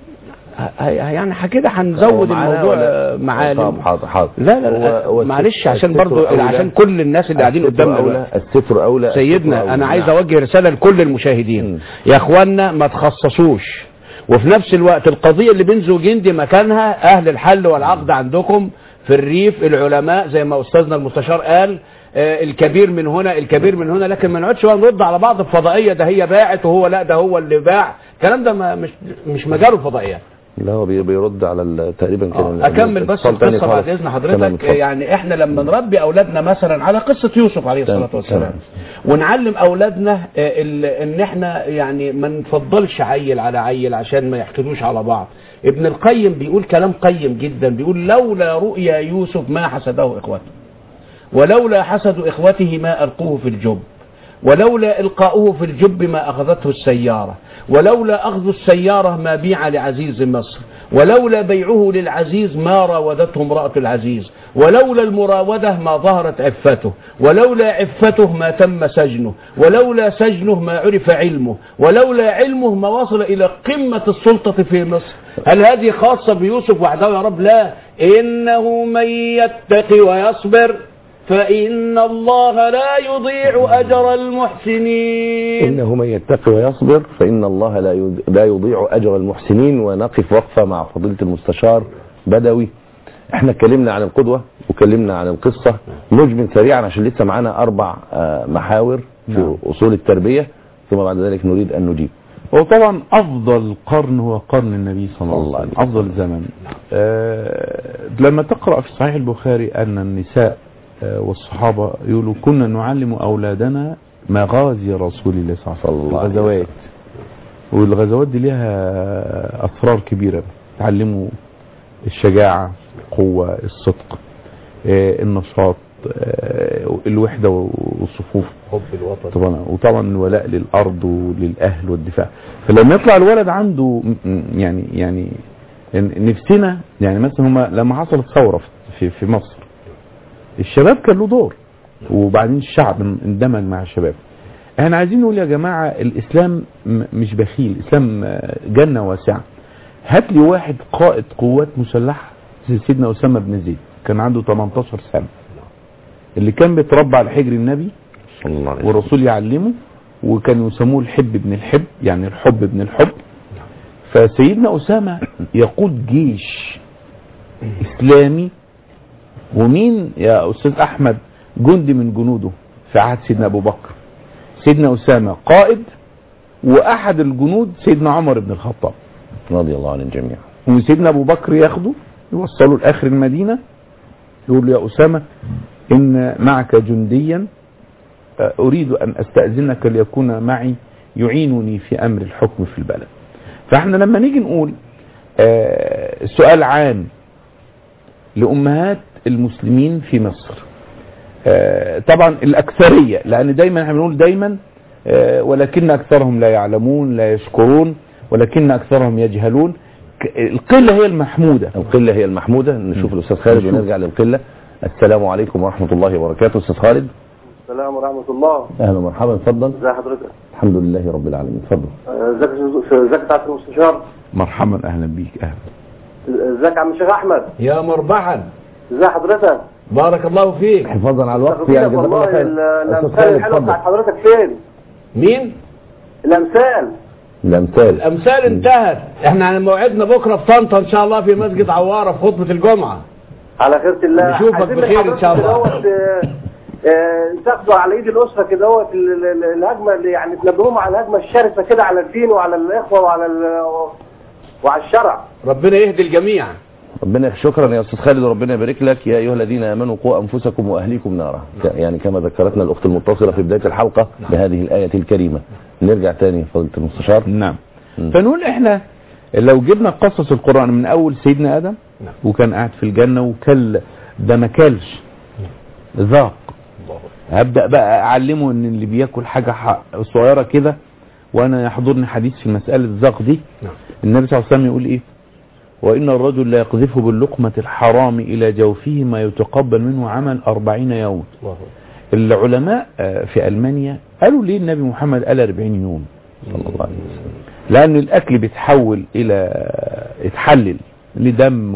ه- يعني ح- كده هنزود معانا الموضوع ولا- معالم طب حاضر حاضر لا لا, لا هو- هو معلش الستر- عشان الستر برضو أولى- عشان كل الناس اللي قاعدين الستر قدامنا أولى دلوقتي. الستر اولى الستر سيدنا أولى. انا عايز نعم. اوجه رساله لكل المشاهدين مم. يا اخوانا ما تخصصوش وفي نفس الوقت القضيه اللي بين زوجين دي مكانها اهل الحل والعقد عندكم في الريف العلماء زي ما استاذنا المستشار قال آه، الكبير من هنا الكبير من هنا لكن ما نقعدش بقى نرد على بعض الفضائيه ده هي باعت وهو لا ده هو اللي باع الكلام ده ما مش مش مجاله الفضائيات لا هو بي- بيرد على ال- تقريبا كان آه، اكمل بس اتصال تاني القصه بعد خالص. اذن تمام، حضرتك اتفضل. يعني احنا لما نربي اولادنا مثلا على قصه يوسف عليه تمام، الصلاه والسلام تمام. ونعلم اولادنا آه، ال- ان احنا يعني ما نفضلش عيل على عيل عشان ما يحقدوش على بعض ابن القيم بيقول كلام قيم جدا بيقول لولا رؤيا يوسف ما حسده اخوته ولولا حسد اخوته ما القوه في الجب ولولا القاؤه في الجب ما اخذته السياره ولولا اخذ السياره ما بيع لعزيز مصر ولولا بيعه للعزيز ما راودته امراه العزيز ولولا المراوده ما ظهرت عفته ولولا عفته ما تم سجنه ولولا سجنه ما عرف علمه ولولا علمه ما وصل الى قمه السلطه في مصر هل هذه خاصه بيوسف وحده يا رب لا انه من يتقي ويصبر فإن الله لا يضيع أجر المحسنين إنه من يتقي ويصبر فإن الله لا يض- لا يضيع أجر المحسنين ونقف وقفة مع فضيلة المستشار بدوي احنا اتكلمنا عن القدوة واتكلمنا عن القصة نجمل سريعا عشان لسه معانا أربع آه، محاور في نعم. أصول التربية ثم بعد ذلك نريد أن نجيب وطبعا افضل قرن هو قرن النبي صلى الله عليه وسلم عليه افضل زمن آه لما تقرا في صحيح البخاري ان النساء آه والصحابه يقولوا كنا نعلم اولادنا مغازي رسول الله صلى الله عليه وسلم الله عليه الغزوات والغزوات دي لها اسرار كبيره تعلموا الشجاعه القوه الصدق آه النشاط آه، الوحدة والصفوف حب الوطن طبعا وطبعا الولاء للارض وللاهل والدفاع فلما يطلع الولد عنده م- م- يعني يعني نفسنا يعني مثلا هما لما حصلت ثوره في في مصر الشباب كان له دور وبعدين الشعب اندمج مع الشباب احنا عايزين نقول يا جماعه الاسلام م- مش بخيل الاسلام آه، جنه واسعه هات لي واحد قائد قوات مسلحه زي سيدنا اسامه بن زيد كان عنده 18 سنه اللي كان بيتربى على حجر النبي صلى الله عليه وسلم والرسول يعلمه وكانوا يسموه الحب ابن الحب يعني الحب ابن الحب فسيدنا أسامة يقود جيش إسلامي ومين يا أستاذ أحمد جندي من جنوده في عهد سيدنا أبو بكر سيدنا أسامة قائد وأحد الجنود سيدنا عمر بن الخطاب رضي الله عن الجميع وسيدنا أبو بكر ياخده يوصله لآخر المدينة يقول له يا أسامة إن معك جنديا آه، أريد أن أستأذنك ليكون معي يعينني في أمر الحكم في البلد فإحنا لما نيجي نقول آه، سؤال عام لأمهات المسلمين في مصر آه، طبعا الأكثرية لأن دايما احنا بنقول دايما آه، ولكن أكثرهم لا يعلمون لا يشكرون ولكن أكثرهم يجهلون ك- القلة هي المحمودة القلة هي المحمودة نشوف الأستاذ خالد ونرجع للقلة السلام عليكم ورحمة الله وبركاته أستاذ خالد السلام ورحمة الله أهلا ومرحبا اتفضل ازي حضرتك الحمد لله رب العالمين اتفضل آه، ازيك يا- ازيك بتاعت المستشار مرحبا أهلا بيك أهلا ازيك يا عم الشيخ احمد يا مربحا ازي حضرتك بارك الله فيك حفاظا على الوقت تخبيرك يعني جزاك الله والله خير ال- أستاذ الامثال خالد الحلوه اتفضل بتاعت حضرتك فين مين الامثال الأمثال الامثال انتهت احنا على موعدنا بكره في طنطا ان شاء الله في مسجد عواره في خطبه الجمعه على خيرة الله نشوفك عايزين من بخير إن شاء حضرتك الله. دوت، آه، آه، تاخدوا على ايد الاسره كده دوت ال- ال- الهجمه اللي يعني تنبهوهم على الهجمه الشرسه كده على الدين وعلى الاخوه وعلى ال- وعلى الشرع ربنا يهدي الجميع ربنا شكرا يا أستاذ خالد وربنا يبارك لك يا أيها الذين آمنوا قوا أنفسكم وأهليكم نارا ك- يعني كما ذكرتنا الأخت المتصلة في بداية الحلقة بهذه الآية الكريمة نرجع تاني فضيلة المستشار نعم مم. فنقول احنا لو جبنا قصص القرآن من أول سيدنا آدم نعم. وكان قاعد في الجنة وكل ده ما كلش ذاق هبدأ بقى أعلمه إن اللي بياكل حاجة ح- صغيرة كده وأنا يحضرني حديث في مسألة الذاق دي نعم. النبي صلى الله عليه وسلم يقول إيه وإن الرجل لا يقذف باللقمة الحرام إلى جوفه ما يتقبل منه عمل أربعين يوم الله العلماء آه، في ألمانيا قالوا ليه النبي محمد قال 40 يوم صلى الله عليه وسلم لأن الأكل بيتحول إلى يتحلل لدم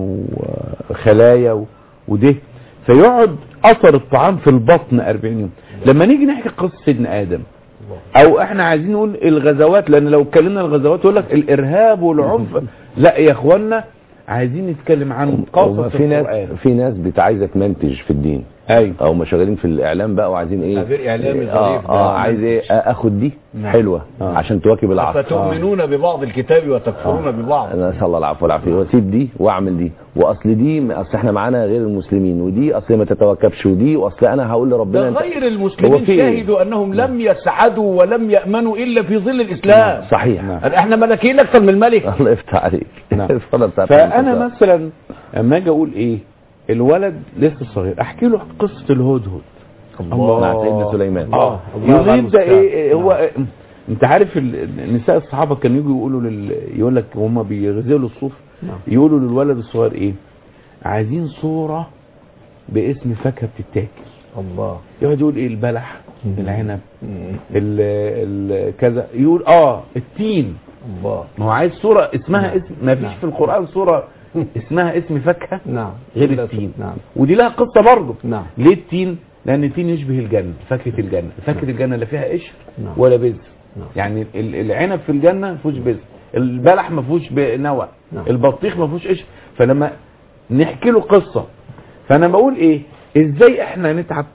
وخلايا و- وده فيقعد أثر الطعام في البطن 40 يوم لما نيجي نحكي قصة سيدنا آدم أو إحنا عايزين نقول الغزوات لأن لو اتكلمنا الغزوات يقول لك الإرهاب والعنف لا يا إخوانا عايزين نتكلم عن قصص في ناس القرآن في ناس بت- عايزه تمنتج في الدين أيوه او ما شغالين في الاعلام بقى وعايزين ايه تعبير إعلامي اه, ظريف ده. آه عايز ايه آه اخد دي نعم. حلوه آه. عشان تواكب العصر فتؤمنون ببعض الكتاب وتكفرون ببعض انا اسال الله العفو والعافيه واسيب دي واعمل دي واصل دي اصل احنا معانا غير المسلمين ودي اصل ما تتواكبش ودي واصل انا هقول ده لربنا انت- غير هو المسلمين في إيه؟ شهدوا انهم لم يسعدوا ولم يامنوا الا في ظل الاسلام صحيح نعم. احنا ملكيين اكثر من الملك الله يفتح عليك نعم. اتفضل سعادة فانا المستشار. مثلا اما اجي اقول ايه الولد لسه صغير احكي له قصه الهدهد مع سيدنا سليمان اه الله يريد ده المستعان. ايه هو انت عارف ال- نساء الصحابه كانوا يجوا يقولوا لل... يقول لك هم بيغزلوا الصوف نعم. يقولوا للولد الصغير ايه عايزين صوره باسم فاكهه بتتاكل الله يقعد يقول ايه البلح مم. العنب مم. ال... ال... كذا يقول اه التين الله ما هو عايز صوره اسمها نعم. اسم ما فيش نعم. في القران صوره اسمها اسم فاكهه نعم غير إلا- التين نعم ودي لها قصه برضه نعم ليه التين لان التين يشبه الجنه فاكهه الجنه فاكهه الجنه لا فيها قشر نعم. ولا بذر نعم. يعني ال- العنب في الجنه ما فيهوش بذر البلح ما فيهوش ب- نوى نعم. البطيخ ما فيهوش قشر فلما نحكي له قصه فانا بقول ايه ازاي احنا نتعب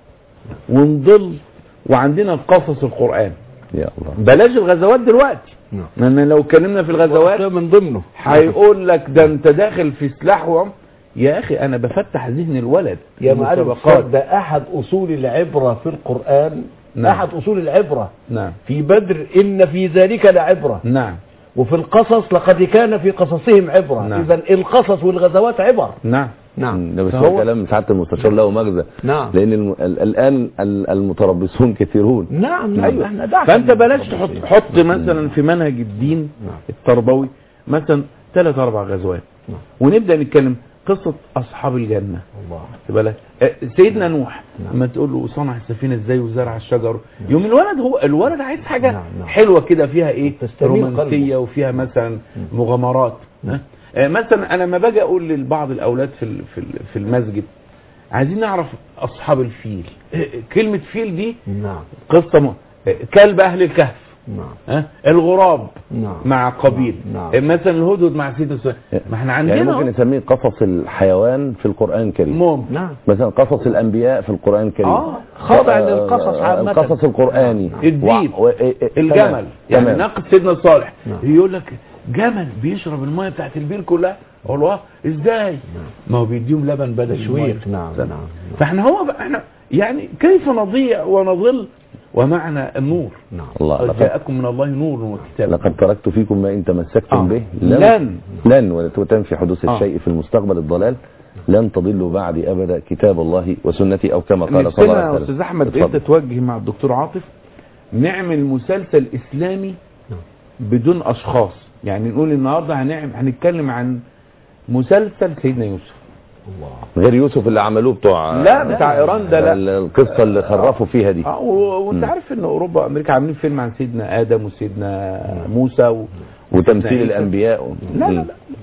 ونضل وعندنا قصص القران يا الله بلاش الغزوات دلوقتي نعم لان لو اتكلمنا في الغزوات من ضمنه هيقول لك ده انت داخل في سلاح وعم يا اخي انا بفتح ذهن الولد يا معلم المسابقات. ده احد اصول العبره في القران نعم. احد اصول العبره نعم في بدر ان في ذلك لعبره نعم وفي القصص لقد كان في قصصهم عبره نعم. اذا القصص والغزوات عبر نعم نعم. ده بس فهو- هو كلام سعاده المستشار له مغزى نعم. لان الم... ال- الان ال- المتربصون كثيرون نعم ايوه احنا دعنا فانت بلاش تحط حط مثلا في منهج الدين التربوي مثلا ثلاث اربع غزوات ونبدا نتكلم قصه اصحاب الجنه الله خد بالك آه، سيدنا نوح لما تقول له صنع السفينه ازاي وزرع الشجر يوم الولد هو الولد عايز حاجه نعم، نعم. حلوه كده فيها ايه تستميل رومانسيه وفيها مثلا مغامرات ها؟ آه، مثلا انا لما باجي اقول لبعض الاولاد في ال- في ال- في المسجد عايزين نعرف اصحاب الفيل آه، كلمه فيل دي نعم قصه م... آه، كلب اهل الكهف نعم ها الغراب نعم مع قبيل نعم. آه، مثلا الهدهد مع سيدنا سليمان ما احنا عندنا يعني ممكن أهو. نسميه قصص الحيوان في القران الكريم ممكن نعم مثلا قصص الانبياء في القران الكريم اه خاضع آه، للقصص عامة القصص القراني الديب و... و... إيه- إيه- الجمل تمام. يعني تمام. ناقد سيدنا صالح نعم. يقول لك جمل بيشرب الميه بتاعت البير كلها اقول له آه، ازاي ما هو بيديهم لبن بدل المية. تشويق نعم نعم فاحنا هو بقى احنا يعني كيف نضيع ونضل ومعنا النور نعم الله قد لقد, جاءكم من الله نور وكتاب لقد تركت فيكم ما ان تمسكتم آه. به لن. لن وتنفي حدوث آه. الشيء في المستقبل الضلال لن تضلوا بعدي ابدا كتاب الله وسنتي او كما قال صلى الله نفسنا عليه يا وسلم استاذ احمد اتفضل. انت توجه مع الدكتور عاطف نعمل مسلسل اسلامي بدون اشخاص يعني نقول النهارده هنعمل هنتكلم عن مسلسل سيدنا يوسف غير يوسف اللي عملوه بتوع لا بتاع ايران ده لا ال- القصه اللي خرفوا فيها دي اه و- وانت عارف ان اوروبا وامريكا عاملين فيلم عن سيدنا ادم وسيدنا موسى و... وتمثيل عيسى. الانبياء و... لا لا لا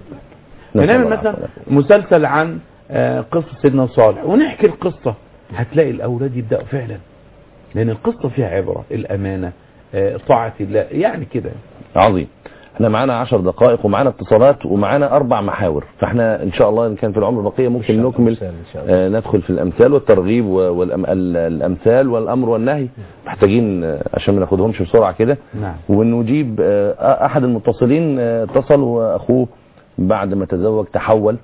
نسأل هنعمل الله مثلا العافية. مسلسل عن آه، قصة سيدنا صالح ونحكي القصة هتلاقي الأولاد يبدأوا فعلا لأن القصة فيها عبرة الأمانة آه، طاعة الله يعني كده عظيم احنا معانا عشر دقائق ومعانا اتصالات ومعانا اربع محاور فاحنا ان شاء الله ان كان في العمر بقيه ممكن نكمل إن شاء الله. آه ندخل في الامثال والترغيب والامثال والامر والنهي محتاجين آه، عشان ما ناخدهمش بسرعه كده نعم ونجيب آه، احد المتصلين آه، اتصل واخوه بعد ما تزوج تحول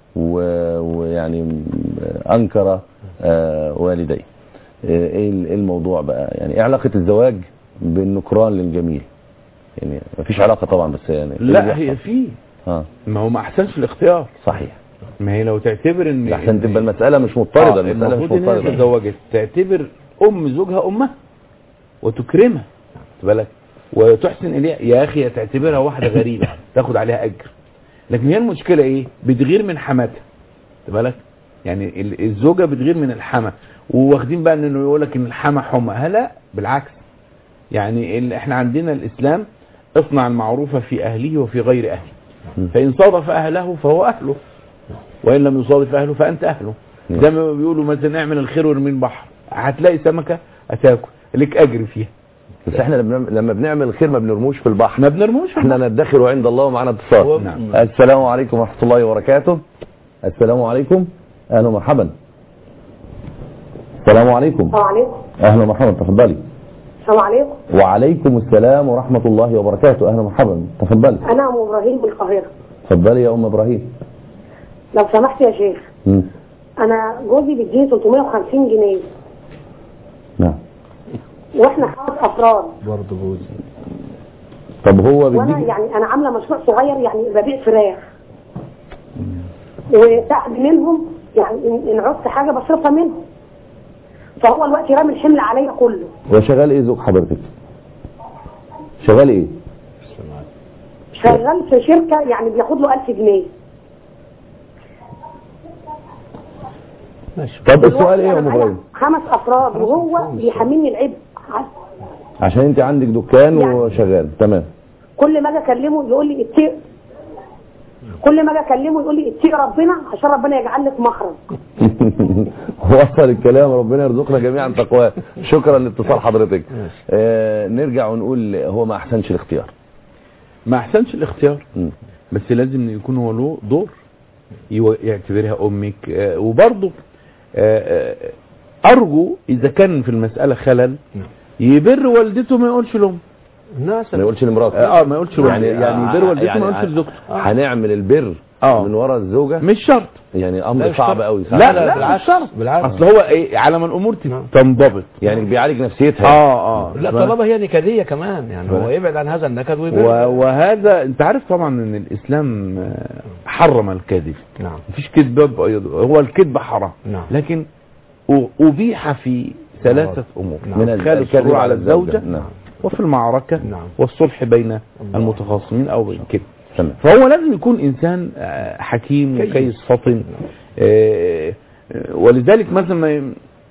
و- ويعني آه، انكر آه، والديه آه، ايه ال- إيه الموضوع بقى يعني ايه علاقه الزواج بالنكران للجميل يعني مفيش علاقه طبعا بس يعني إيه اللي لا بيحصل؟ هي في اه ما هو ما أحسنش الاختيار صحيح ما هي لو تعتبر ان عشان إن- تبقى المساله مش مضطرده آه، المساله مش المفروض ان هي مضطرده تزوجت تعتبر ام زوجها امها وتكرمها خد بالك وتحسن اليها يا اخي تعتبرها واحده غريبه تاخد عليها اجر لكن هي المشكله ايه بتغير من حماتها خد بالك يعني ال- الزوجه بتغير من الحما وواخدين بقى انه يقول لك ان الحما حمى ها لا بالعكس يعني ال- احنا عندنا الاسلام اصنع المعروف في اهله وفي غير اهله فان صادف اهله فهو اهله وان لم يصادف اهله فانت اهله نعم. زي ما بيقولوا مثلا اعمل الخير وارمي البحر هتلاقي سمكه هتاكل لك اجر فيها بس احنا لما لما بنعمل الخير ما بنرموش في البحر ما بنرموش في احنا ندخر عند الله ومعنا اتصال نعم. السلام عليكم ورحمه الله وبركاته السلام عليكم اهلا ومرحبا السلام عليكم السلام عليكم اهلا ومرحبا تفضلي السلام عليكم وعليكم السلام ورحمه الله وبركاته اهلا ومرحبا تفضلي انا ام ابراهيم من القاهره تفضلي يا ام ابراهيم لو سمحت يا شيخ مم. انا جوزي بيديني 350 جنيه نعم واحنا خمس افراد برضه جوزي طب هو وانا بيديك يعني انا عامله مشروع صغير يعني ببيع فراخ وساعد منهم يعني إن- ان عوزت حاجه بصرفها منهم فهو الوقت رامي الحمل عليا كله هو شغال ايه زوج حضرتك شغال ايه شغال في شركه يعني بياخد له 1000 جنيه ماشي طب السؤال ايه يا ام أنا ابراهيم خمس افراد وهو بيحملني العبء عشان انت عندك دكان يعني- وشغال تمام كل ما اجي اكلمه يقول لي اتقي كل ما اجي اكلمه يقول لي اتقي ربنا عشان ربنا يجعل لك مخرج وصل الكلام ربنا يرزقنا جميعا تقواه شكرا لاتصال حضرتك آه نرجع ونقول هو ما احسنش الاختيار ما احسنش الاختيار مم. بس لازم يكون هو له دور يو- يعتبرها امك آه، وبرضه آه، آه، ارجو اذا كان في المساله خلل يبر والدته ما يقولش لهم الناس ما يقولش لمراته اه ما يقولش لهم يعني يعني, يعني يبر والدته ما يقولش يعني لزوجته هنعمل البر اه من ورا الزوجه مش شرط يعني لا، امر مش صعب شرط. قوي لا لا بالعكس شرط بالعكس. اصل هو ايه على ما الامور نعم. تنضبط يعني بيعالج نفسيتها اه اه لا طالما هي نكديه كمان يعني هو يبعد عن هذا النكد و- ويبعد وهذا انت عارف طبعا ان الاسلام آه، حرم الكذب نعم مفيش كذب بأيض- هو الكذب حرام نعم لكن أ- ابيح في ثلاثه امور نعم. من ادخال الكذب السرور على الزوجه نعم وفي المعركه نعم. والصلح بين الله. المتخاصمين او كده تمام فهو لازم يكون انسان آه، حكيم كيس. وكيس فطن آه، آه، ولذلك مثلا ما ي-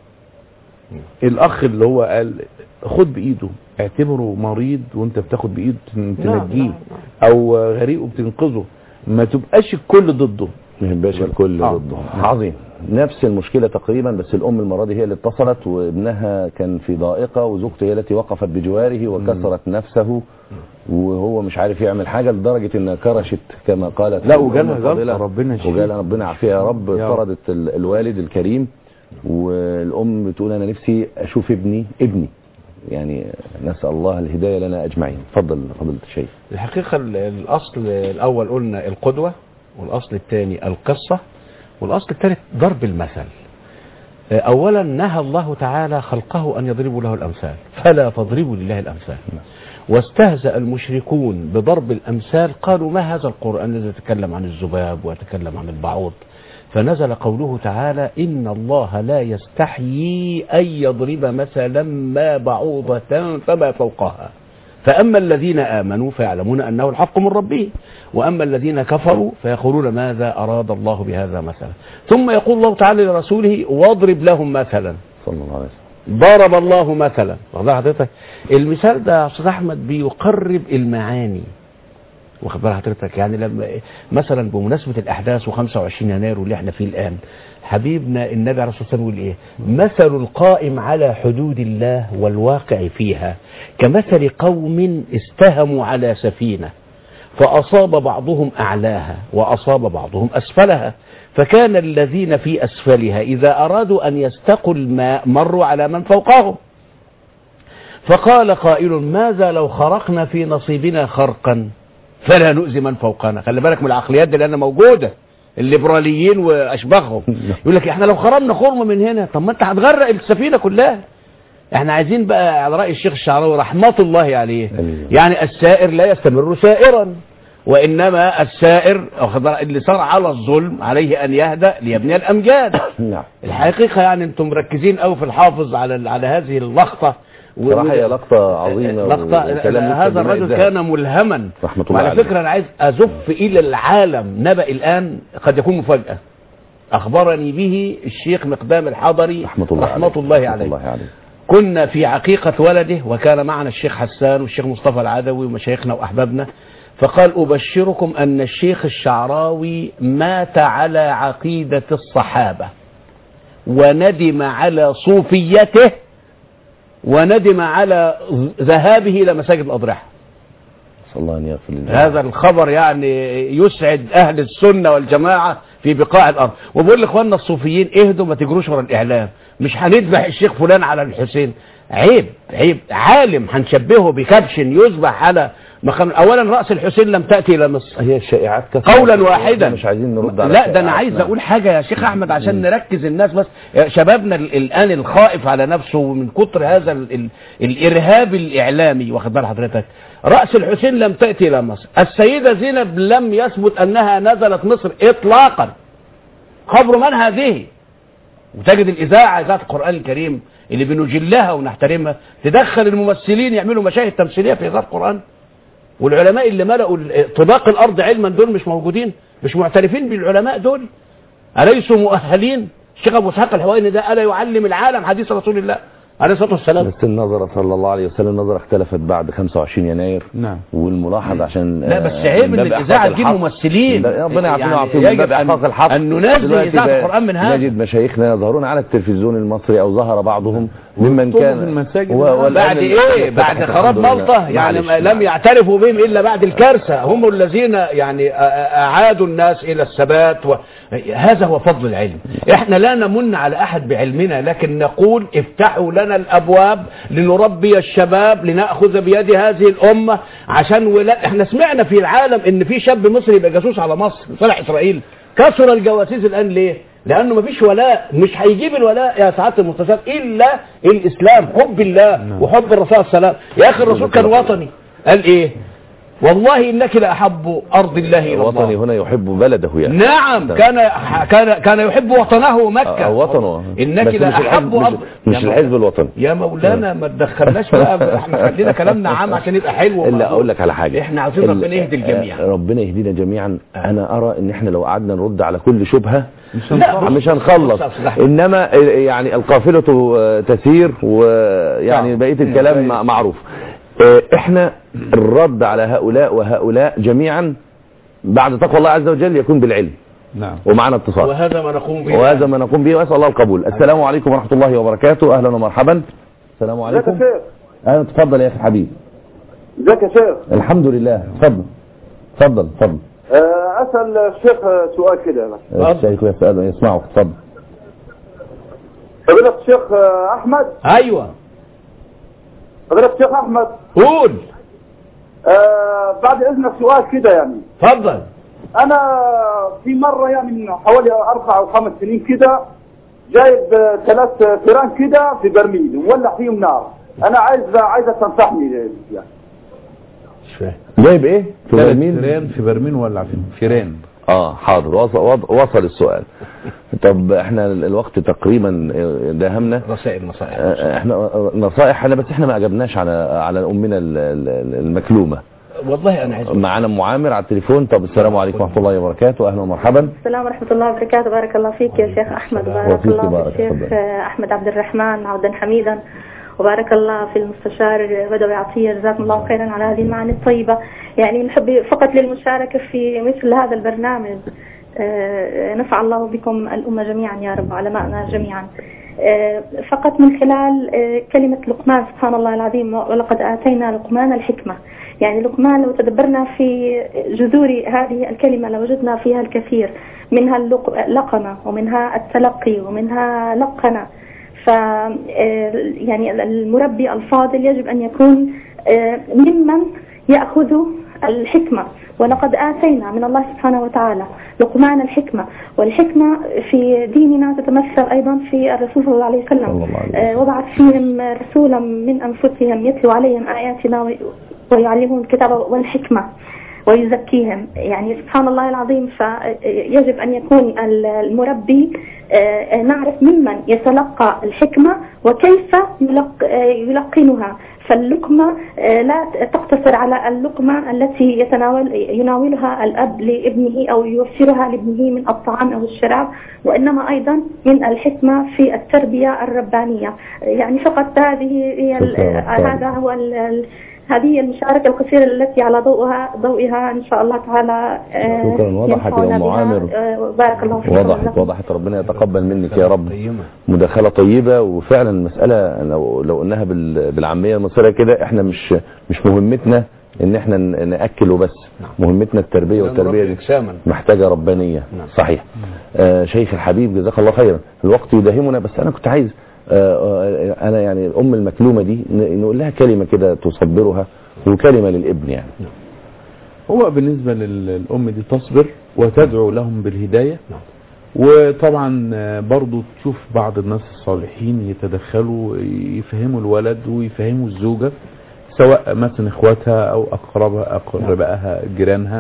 الاخ اللي هو قال خد بايده اعتبره مريض وانت بتاخد بايده تن- نعم، تنجيه نعم، او غريق وبتنقذه ما تبقاش الكل ضده ما يبقاش الكل آه. ضده عظيم نفس المشكله تقريبا بس الام المره دي هي اللي اتصلت وابنها كان في ضائقه وزوجته هي التي وقفت بجواره وكسرت نفسه وهو مش عارف يعمل حاجه لدرجه انها كرشت كما قالت لا وجالها الفاضلة. جلطة، ربنا يشفيها. وجالها ربنا يعافيها يا رب يا رب. طردت ال- الوالد الكريم والام بتقول انا نفسي اشوف ابني ابني يعني نسال الله الهدايه لنا اجمعين اتفضل فضيله الشيخ الحقيقة ال- الأصل الأول قلنا القدوة والأصل الثاني القصة والأصل الثالث ضرب المثل أولا نهى الله تعالى خلقه أن يضربوا له الأمثال فلا تضربوا لله الأمثال واستهزأ المشركون بضرب الأمثال قالوا ما هذا القرآن الذي يتكلم عن الذباب ويتكلم عن البعوض فنزل قوله تعالى إن الله لا يستحيي أن يضرب مثلا ما بعوضة فما فوقها فأما الذين آمنوا فيعلمون أنه الحق من ربهم وأما الذين كفروا فيقولون ماذا أراد الله بهذا مثلا ثم يقول الله تعالى لرسوله واضرب لهم مثلا صلى الله عليه وسلم ضرب الله مثلا واخد بالك حضرتك المثال ده يا استاذ احمد بيقرب المعاني واخد بال حضرتك يعني لما مثلا بمناسبه الاحداث و25 يناير واللي احنا فيه الان حبيبنا النبي عليه الصلاه والسلام يقول ايه مثل القائم على حدود الله والواقع فيها كمثل قوم استهموا على سفينه فأصاب بعضهم أعلاها وأصاب بعضهم أسفلها فكان الذين في أسفلها إذا أرادوا أن يستقوا الماء مروا على من فوقهم فقال قائل ماذا لو خرقنا في نصيبنا خرقا فلا نؤذي من فوقنا خلي بالك من العقليات دي لأنها موجودة الليبراليين وأشباههم يقول لك احنا لو خرمنا خرم من هنا طب ما انت هتغرق السفينة كلها احنا عايزين بقى على رأي الشيخ الشعراوي رحمة الله عليه أمين. يعني السائر لا يستمر سائرا وإنما السائر واخد بالك، اللي صار على الظلم عليه أن يهدأ ليبني الأمجاد نعم الحقيقة يعني انتم مركزين قوي في الحافظ على على هذه اللقطة و- صراحة هي لقطة عظيمة لقطة وكلام هذا يكتب الرجل بماء كان ملهما رحمة الله وعلى عليه. فكرة أنا عايز أزف إلى العالم نبأ الآن قد يكون مفاجأة أخبرني به الشيخ مقدام الحضري رحمة الله رحمة عليه. الله رحمة عليه الله عليه كنا في عقيقة ولده وكان معنا الشيخ حسان والشيخ مصطفى العدوي ومشايخنا وأحبابنا فقال أبشركم أن الشيخ الشعراوي مات على عقيدة الصحابة وندم على صوفيته وندم على ذهابه إلى مساجد الأضرحة نسأل الله أن يغفر لنا هذا الخبر يعني يسعد أهل السنة والجماعة في بقاع الأرض وبقول لإخواننا الصوفيين اهدوا ما تجروش ورا الإعلام مش هنذبح الشيخ فلان على الحسين عيب عيب عالم هنشبهه بكبش يذبح على مقام أولا رأس الحسين لم تأتي إلى مصر هي الشائعات كثيرة قولا واحدا مش عايزين نرد على لا ده انا الشائعات. عايز نعم. اقول حاجه يا شيخ احمد عشان نركز الناس بس يا شبابنا ال- الان الخائف على نفسه من كتر هذا ال ال الارهاب الاعلامي واخد بال حضرتك راس الحسين لم تاتي الى مصر السيده زينب لم يثبت انها نزلت مصر اطلاقا خبر من هذه وتجد الاذاعه اذاعه القران الكريم اللي بنجلها ونحترمها تدخل الممثلين يعملوا مشاهد تمثيليه في اذاعه القران والعلماء اللي ملأوا ال- طباق الأرض علما دول مش موجودين مش معترفين بالعلماء دول أليسوا مؤهلين الشيخ أبو إسحاق الحويني ده ألا يعلم العالم حديث رسول الله عليه الصلاة والسلام بس النظرة صلى الله عليه وسلم النظرة اختلفت بعد 25 يناير نعم والملاحظ عشان لا بس آه، عيب من ان باب الإذاعة إحقاق تجيب الحق. ممثلين لا، ربنا يعافينا يعني ويعافيهم من يجب باب إحقاق الحق أن ننزل دلوقتي إذاعة بقى القرآن من هذا نجد مشايخنا يظهرون على التلفزيون المصري أو ظهر بعضهم ممن ويخطبوا كان في المساجد و- والآن بعد ايه الفتح بعد الحمد خراب لله. مالطا يعني معلش. لم يعترفوا بهم الا بعد الكارثه هم الذين يعني أ- أ- اعادوا الناس الى الثبات و... هذا هو فضل العلم احنا لا نمن على احد بعلمنا لكن نقول افتحوا لنا الابواب لنربي الشباب لناخذ بيد هذه الامه عشان ولا احنا سمعنا في العالم ان في شاب مصري يبقى جاسوس على مصر صالح اسرائيل كثر الجواسيس الان ليه لانه مفيش ولاء مش هيجيب الولاء يا سعاده المستشار الا الاسلام حب الله وحب الرسول صلى الله عليه وسلم يا اخي الرسول كان وطني قال ايه والله انك لاحب ارض الله الى الله وطني هنا يحب بلده يعني نعم كان كان كان يحب وطنه مكه آه، وطنه انك بس مش لاحب الحزب- ارض مش, مش يا الحزب الوطني يا مولانا ما تدخلناش بقى احنا خلينا كلامنا عام عشان يبقى حلو الا ومعقول. اقول لك على حاجه احنا عاوزين ال- ربنا يهدي الجميع آه، ربنا يهدينا جميعا انا ارى ان احنا لو قعدنا نرد على كل شبهه مش لا، هنخلص. مش هنخلص بص أصلح. انما آه، يعني القافله آه، تسير ويعني نعم. بقيه الكلام مع- معروف آه، احنا الرد على هؤلاء وهؤلاء جميعا بعد تقوى الله عز وجل يكون بالعلم نعم ومعنا اتصال وهذا ما نقوم به وهذا ما نقوم به واسال الله القبول السلام عليكم ورحمه الله وبركاته اهلا ومرحبا السلام ازيك يا عليكم شيخ اهلا تفضل يا اخي حبيبي ازيك يا شيخ الحمد لله اتفضل اتفضل اتفضل آه، اسال الشيخ آه، سؤال كده بس الشيخ يسأل يسمعك اتفضل فضيلة الشيخ آه، احمد ايوه فضيلة الشيخ احمد قول آه، بعد اذنك سؤال كده يعني اتفضل انا في مرة يعني من حوالي اربع او خمس سنين كده جايب آه، ثلاث فيران كده في برميل وولع فيهم نار انا عايز عايزة تنصحني يعني مش فاهم جايب ايه في ثلاث برميل فيران في برميل ولا فين فيران اه حاضر وصل, وصل السؤال طب احنا ال- الوقت تقريبا داهمنا رسائل نصائح آه، احنا نصائح انا بس احنا ما اجبناش على على امنا ال- ال- المكلومه والله انا عايز معانا ام عامر على التليفون طب السلام عليكم ورحمه الله وبركاته اهلا ومرحبا السلام ورحمة الله وبركاته بارك الله فيك يا شيخ أحمد وبارك وفيك الله بارك، في الشيخ تفضل. أحمد عبد الرحمن عودا حميدا وبارك الله في المستشار بدوي عطية جزاكم الله خيرا على هذه المعاني الطيبة يعني نحب فقط للمشاركة في مثل هذا البرنامج آه، نفع الله بكم الأمة جميعا يا رب علماءنا جميعا آه، فقط من خلال آه، كلمة لقمان سبحان الله العظيم ولقد آتينا لقمان الحكمة يعني لقمان لو تدبرنا في جذور هذه الكلمة لوجدنا فيها الكثير منها اللق- لقمة ومنها التلقي ومنها لقنة ف آه، يعني المربي الفاضل يجب أن يكون آه، ممن يأخذ الحكمة ولقد آتينا من الله سبحانه وتعالى لقمان الحكمة والحكمة في ديننا تتمثل أيضا في الرسول صلى الله عليه صلى وسلم الله عليه وسلم. آه، وبعث فيهم رسولا من أنفسهم يتلو عليهم آياتنا وي- ويعلمهم الكتاب والحكمة ويزكيهم يعني سبحان الله العظيم فيجب أن يكون المربي آه، نعرف ممن يتلقى الحكمة وكيف يلق- آه، يلقنها فاللقمة آه، لا تقتصر على اللقمة التي يتناول يناولها الأب لابنه أو يوفرها لابنه من الطعام أو الشراب وإنما أيضا من الحكمة في التربية الربانية يعني فقط هذه هي ال- شكراً. هذا هو ال- ال- هذه هي المشاركة القصيرة التي على ضوءها ضوئها إن شاء الله تعالى آه، شكراً. وضحت يا ينفعنا أم بها. عامر. آه، بارك الله فيكم وضحت وجزاكم وضحت ربنا يتقبل منك يا رب قيمة. مداخله طيبه وفعلا المساله لو لو قلناها بال- بالعاميه المصريه كده احنا مش مش مهمتنا ان احنا ن- ناكل وبس مهمتنا التربيه والتربيه نربي دي إجساما. محتاجه ربانيه نعم. صحيح آه شيخ الحبيب جزاك الله خيرا الوقت يداهمنا بس انا كنت عايز آه آه انا يعني الام المكلومه دي ن- نقول لها كلمه كده تصبرها وكلمه للابن يعني هو بالنسبة لل- للأم دي تصبر وتدعو لهم بالهداية نعم. وطبعا آه، برضو تشوف بعض الناس الصالحين يتدخلوا يفهموا الولد ويفهموا الزوجة سواء مثلا اخواتها او اقربها اقربائها جيرانها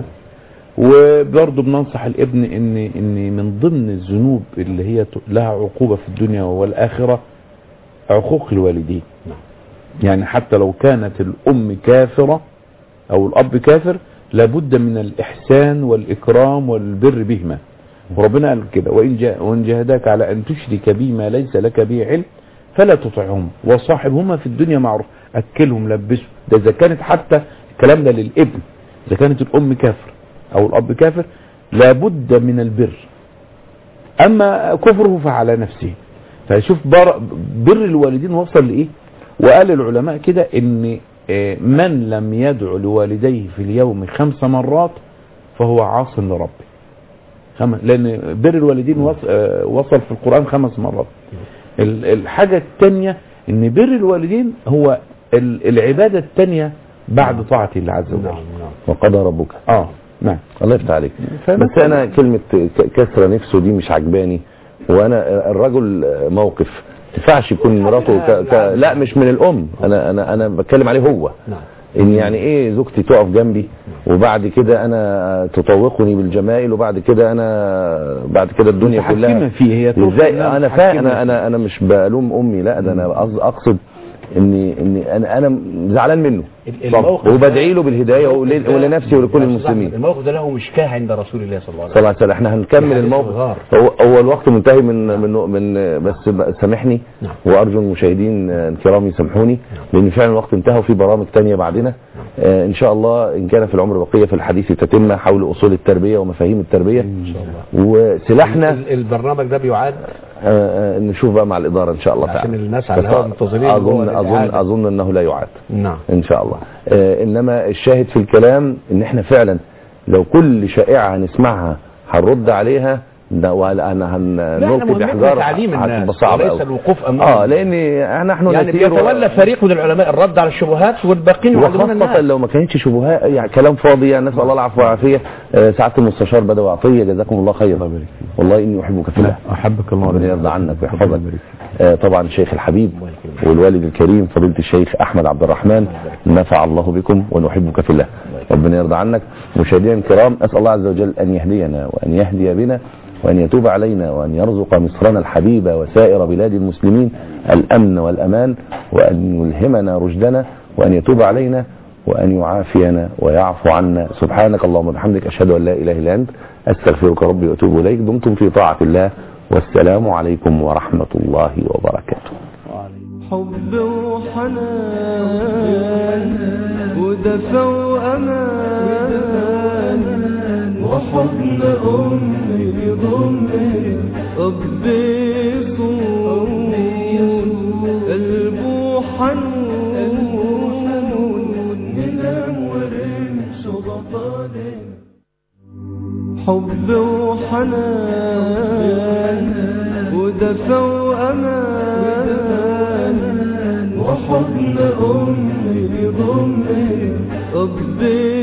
وبرضه بننصح الابن ان ان من ضمن الذنوب اللي هي ت- لها عقوبة في الدنيا والآخرة عقوق الوالدين يعني حتى لو كانت الأم كافرة أو الأب كافر لابد من الإحسان والإكرام والبر بهما وربنا قال كده وإن, جاء وإن جاهداك على أن تشرك بي ما ليس لك به علم فلا تطعهم وصاحبهما في الدنيا معروف أكلهم لبسهم ده إذا كانت حتى الكلام ده للابن إذا كانت الأم كافر أو الأب كافر لابد من البر أما كفره فعلى نفسه فشوف بر, بر الوالدين وصل لايه وقال العلماء كده ان آه، من لم يدعو لوالديه في اليوم خمس مرات فهو عاص لربه خم- لان بر الوالدين وص- آه، وصل في القرآن خمس مرات ال- الحاجة الثانية ان بر الوالدين هو ال- العبادة الثانية بعد طاعة الله عز وجل وقضى ربك اه نعم الله يفتح عليك فمثلا- بس انا كلمة ك- كسرة نفسه دي مش عجباني وانا الرجل موقف تنفعش يكون مراته ك... ك... لا مش من الام انا انا انا بتكلم عليه هو نعم ان يعني ايه زوجتي تقف جنبي وبعد كده انا تطوقني بالجمائل وبعد كده انا بعد كده الدنيا متحكمة كلها فيه هي توصل ازاي إنها انا فا متحكمة انا فيه. انا انا مش بلوم امي لا ده انا قصد- اقصد اني اني انا انا زعلان منه الموقف وبدعي له بالهدايه ول- ولنفسي ولكل المسلمين الموقف ده له مشكاه عند رسول الله صلى الله عليه صلى الله عليه وسلم احنا هنكمل حديث الموقف الغار. هو هو الوقت منتهي من من من بس بقى سامحني نعم. وارجو المشاهدين آه، الكرام يسامحوني لان فعلا الوقت انتهى وفي برامج تانية بعدنا آه، ان شاء الله ان كان في العمر بقيه في الحديث تتم حول اصول التربيه ومفاهيم التربيه ان شاء الله وسلاحنا ال- البرنامج ده بيعاد آه، آه، نشوف بقى مع الاداره ان شاء الله عشان تعالى الناس على بس الهواء منتظرين اظن هو اظن الإعادة. اظن انه لا يعاد نعم ان شاء الله آه انما الشاهد في الكلام ان احنا فعلا لو كل شائعه هنسمعها هنرد عليها ده ولا انا هنلقي مهمتنا باحجار تعليم الناس هتبقى صعبة وليس أوي. الوقوف امام اه لان نحن يعني نسير و- بيتولى فريق من العلماء الرد على الشبهات والباقين يعلمون وخاصة الناس لو ما كانتش شبهات يعني كلام فاضي يعني نسأل الله العفو والعافية آه، سعادة المستشار بدوي عطية جزاكم الله خيرا والله إني أحبك في الله احبك الله ربنا يرضى عنك ويحفظك آه، طبعا الشيخ الحبيب والوالد الكريم فضيلة الشيخ أحمد عبد الرحمن نفع الله بكم ونحبك في الله ربنا يرضى عنك مشاهدينا الكرام أسأل الله عز وجل أن يهدينا وأن يهدي بنا وأن يتوب علينا وأن يرزق مصرنا الحبيبة وسائر بلاد المسلمين الأمن والأمان وأن يلهمنا رشدنا وأن يتوب علينا وأن يعافينا ويعفو عنا سبحانك اللهم وبحمدك أشهد أن لا إله إلا أنت أستغفرك ربي وأتوب إليك دمتم في طاعة الله والسلام عليكم ورحمة الله وبركاته حب وحنان ودفى وأمان وحضن أمي بضمي ربي صون قلبه حنون ننام ورمش ضفادع حب وحنان ودفى وأمان وحضن أمي بضمي ربي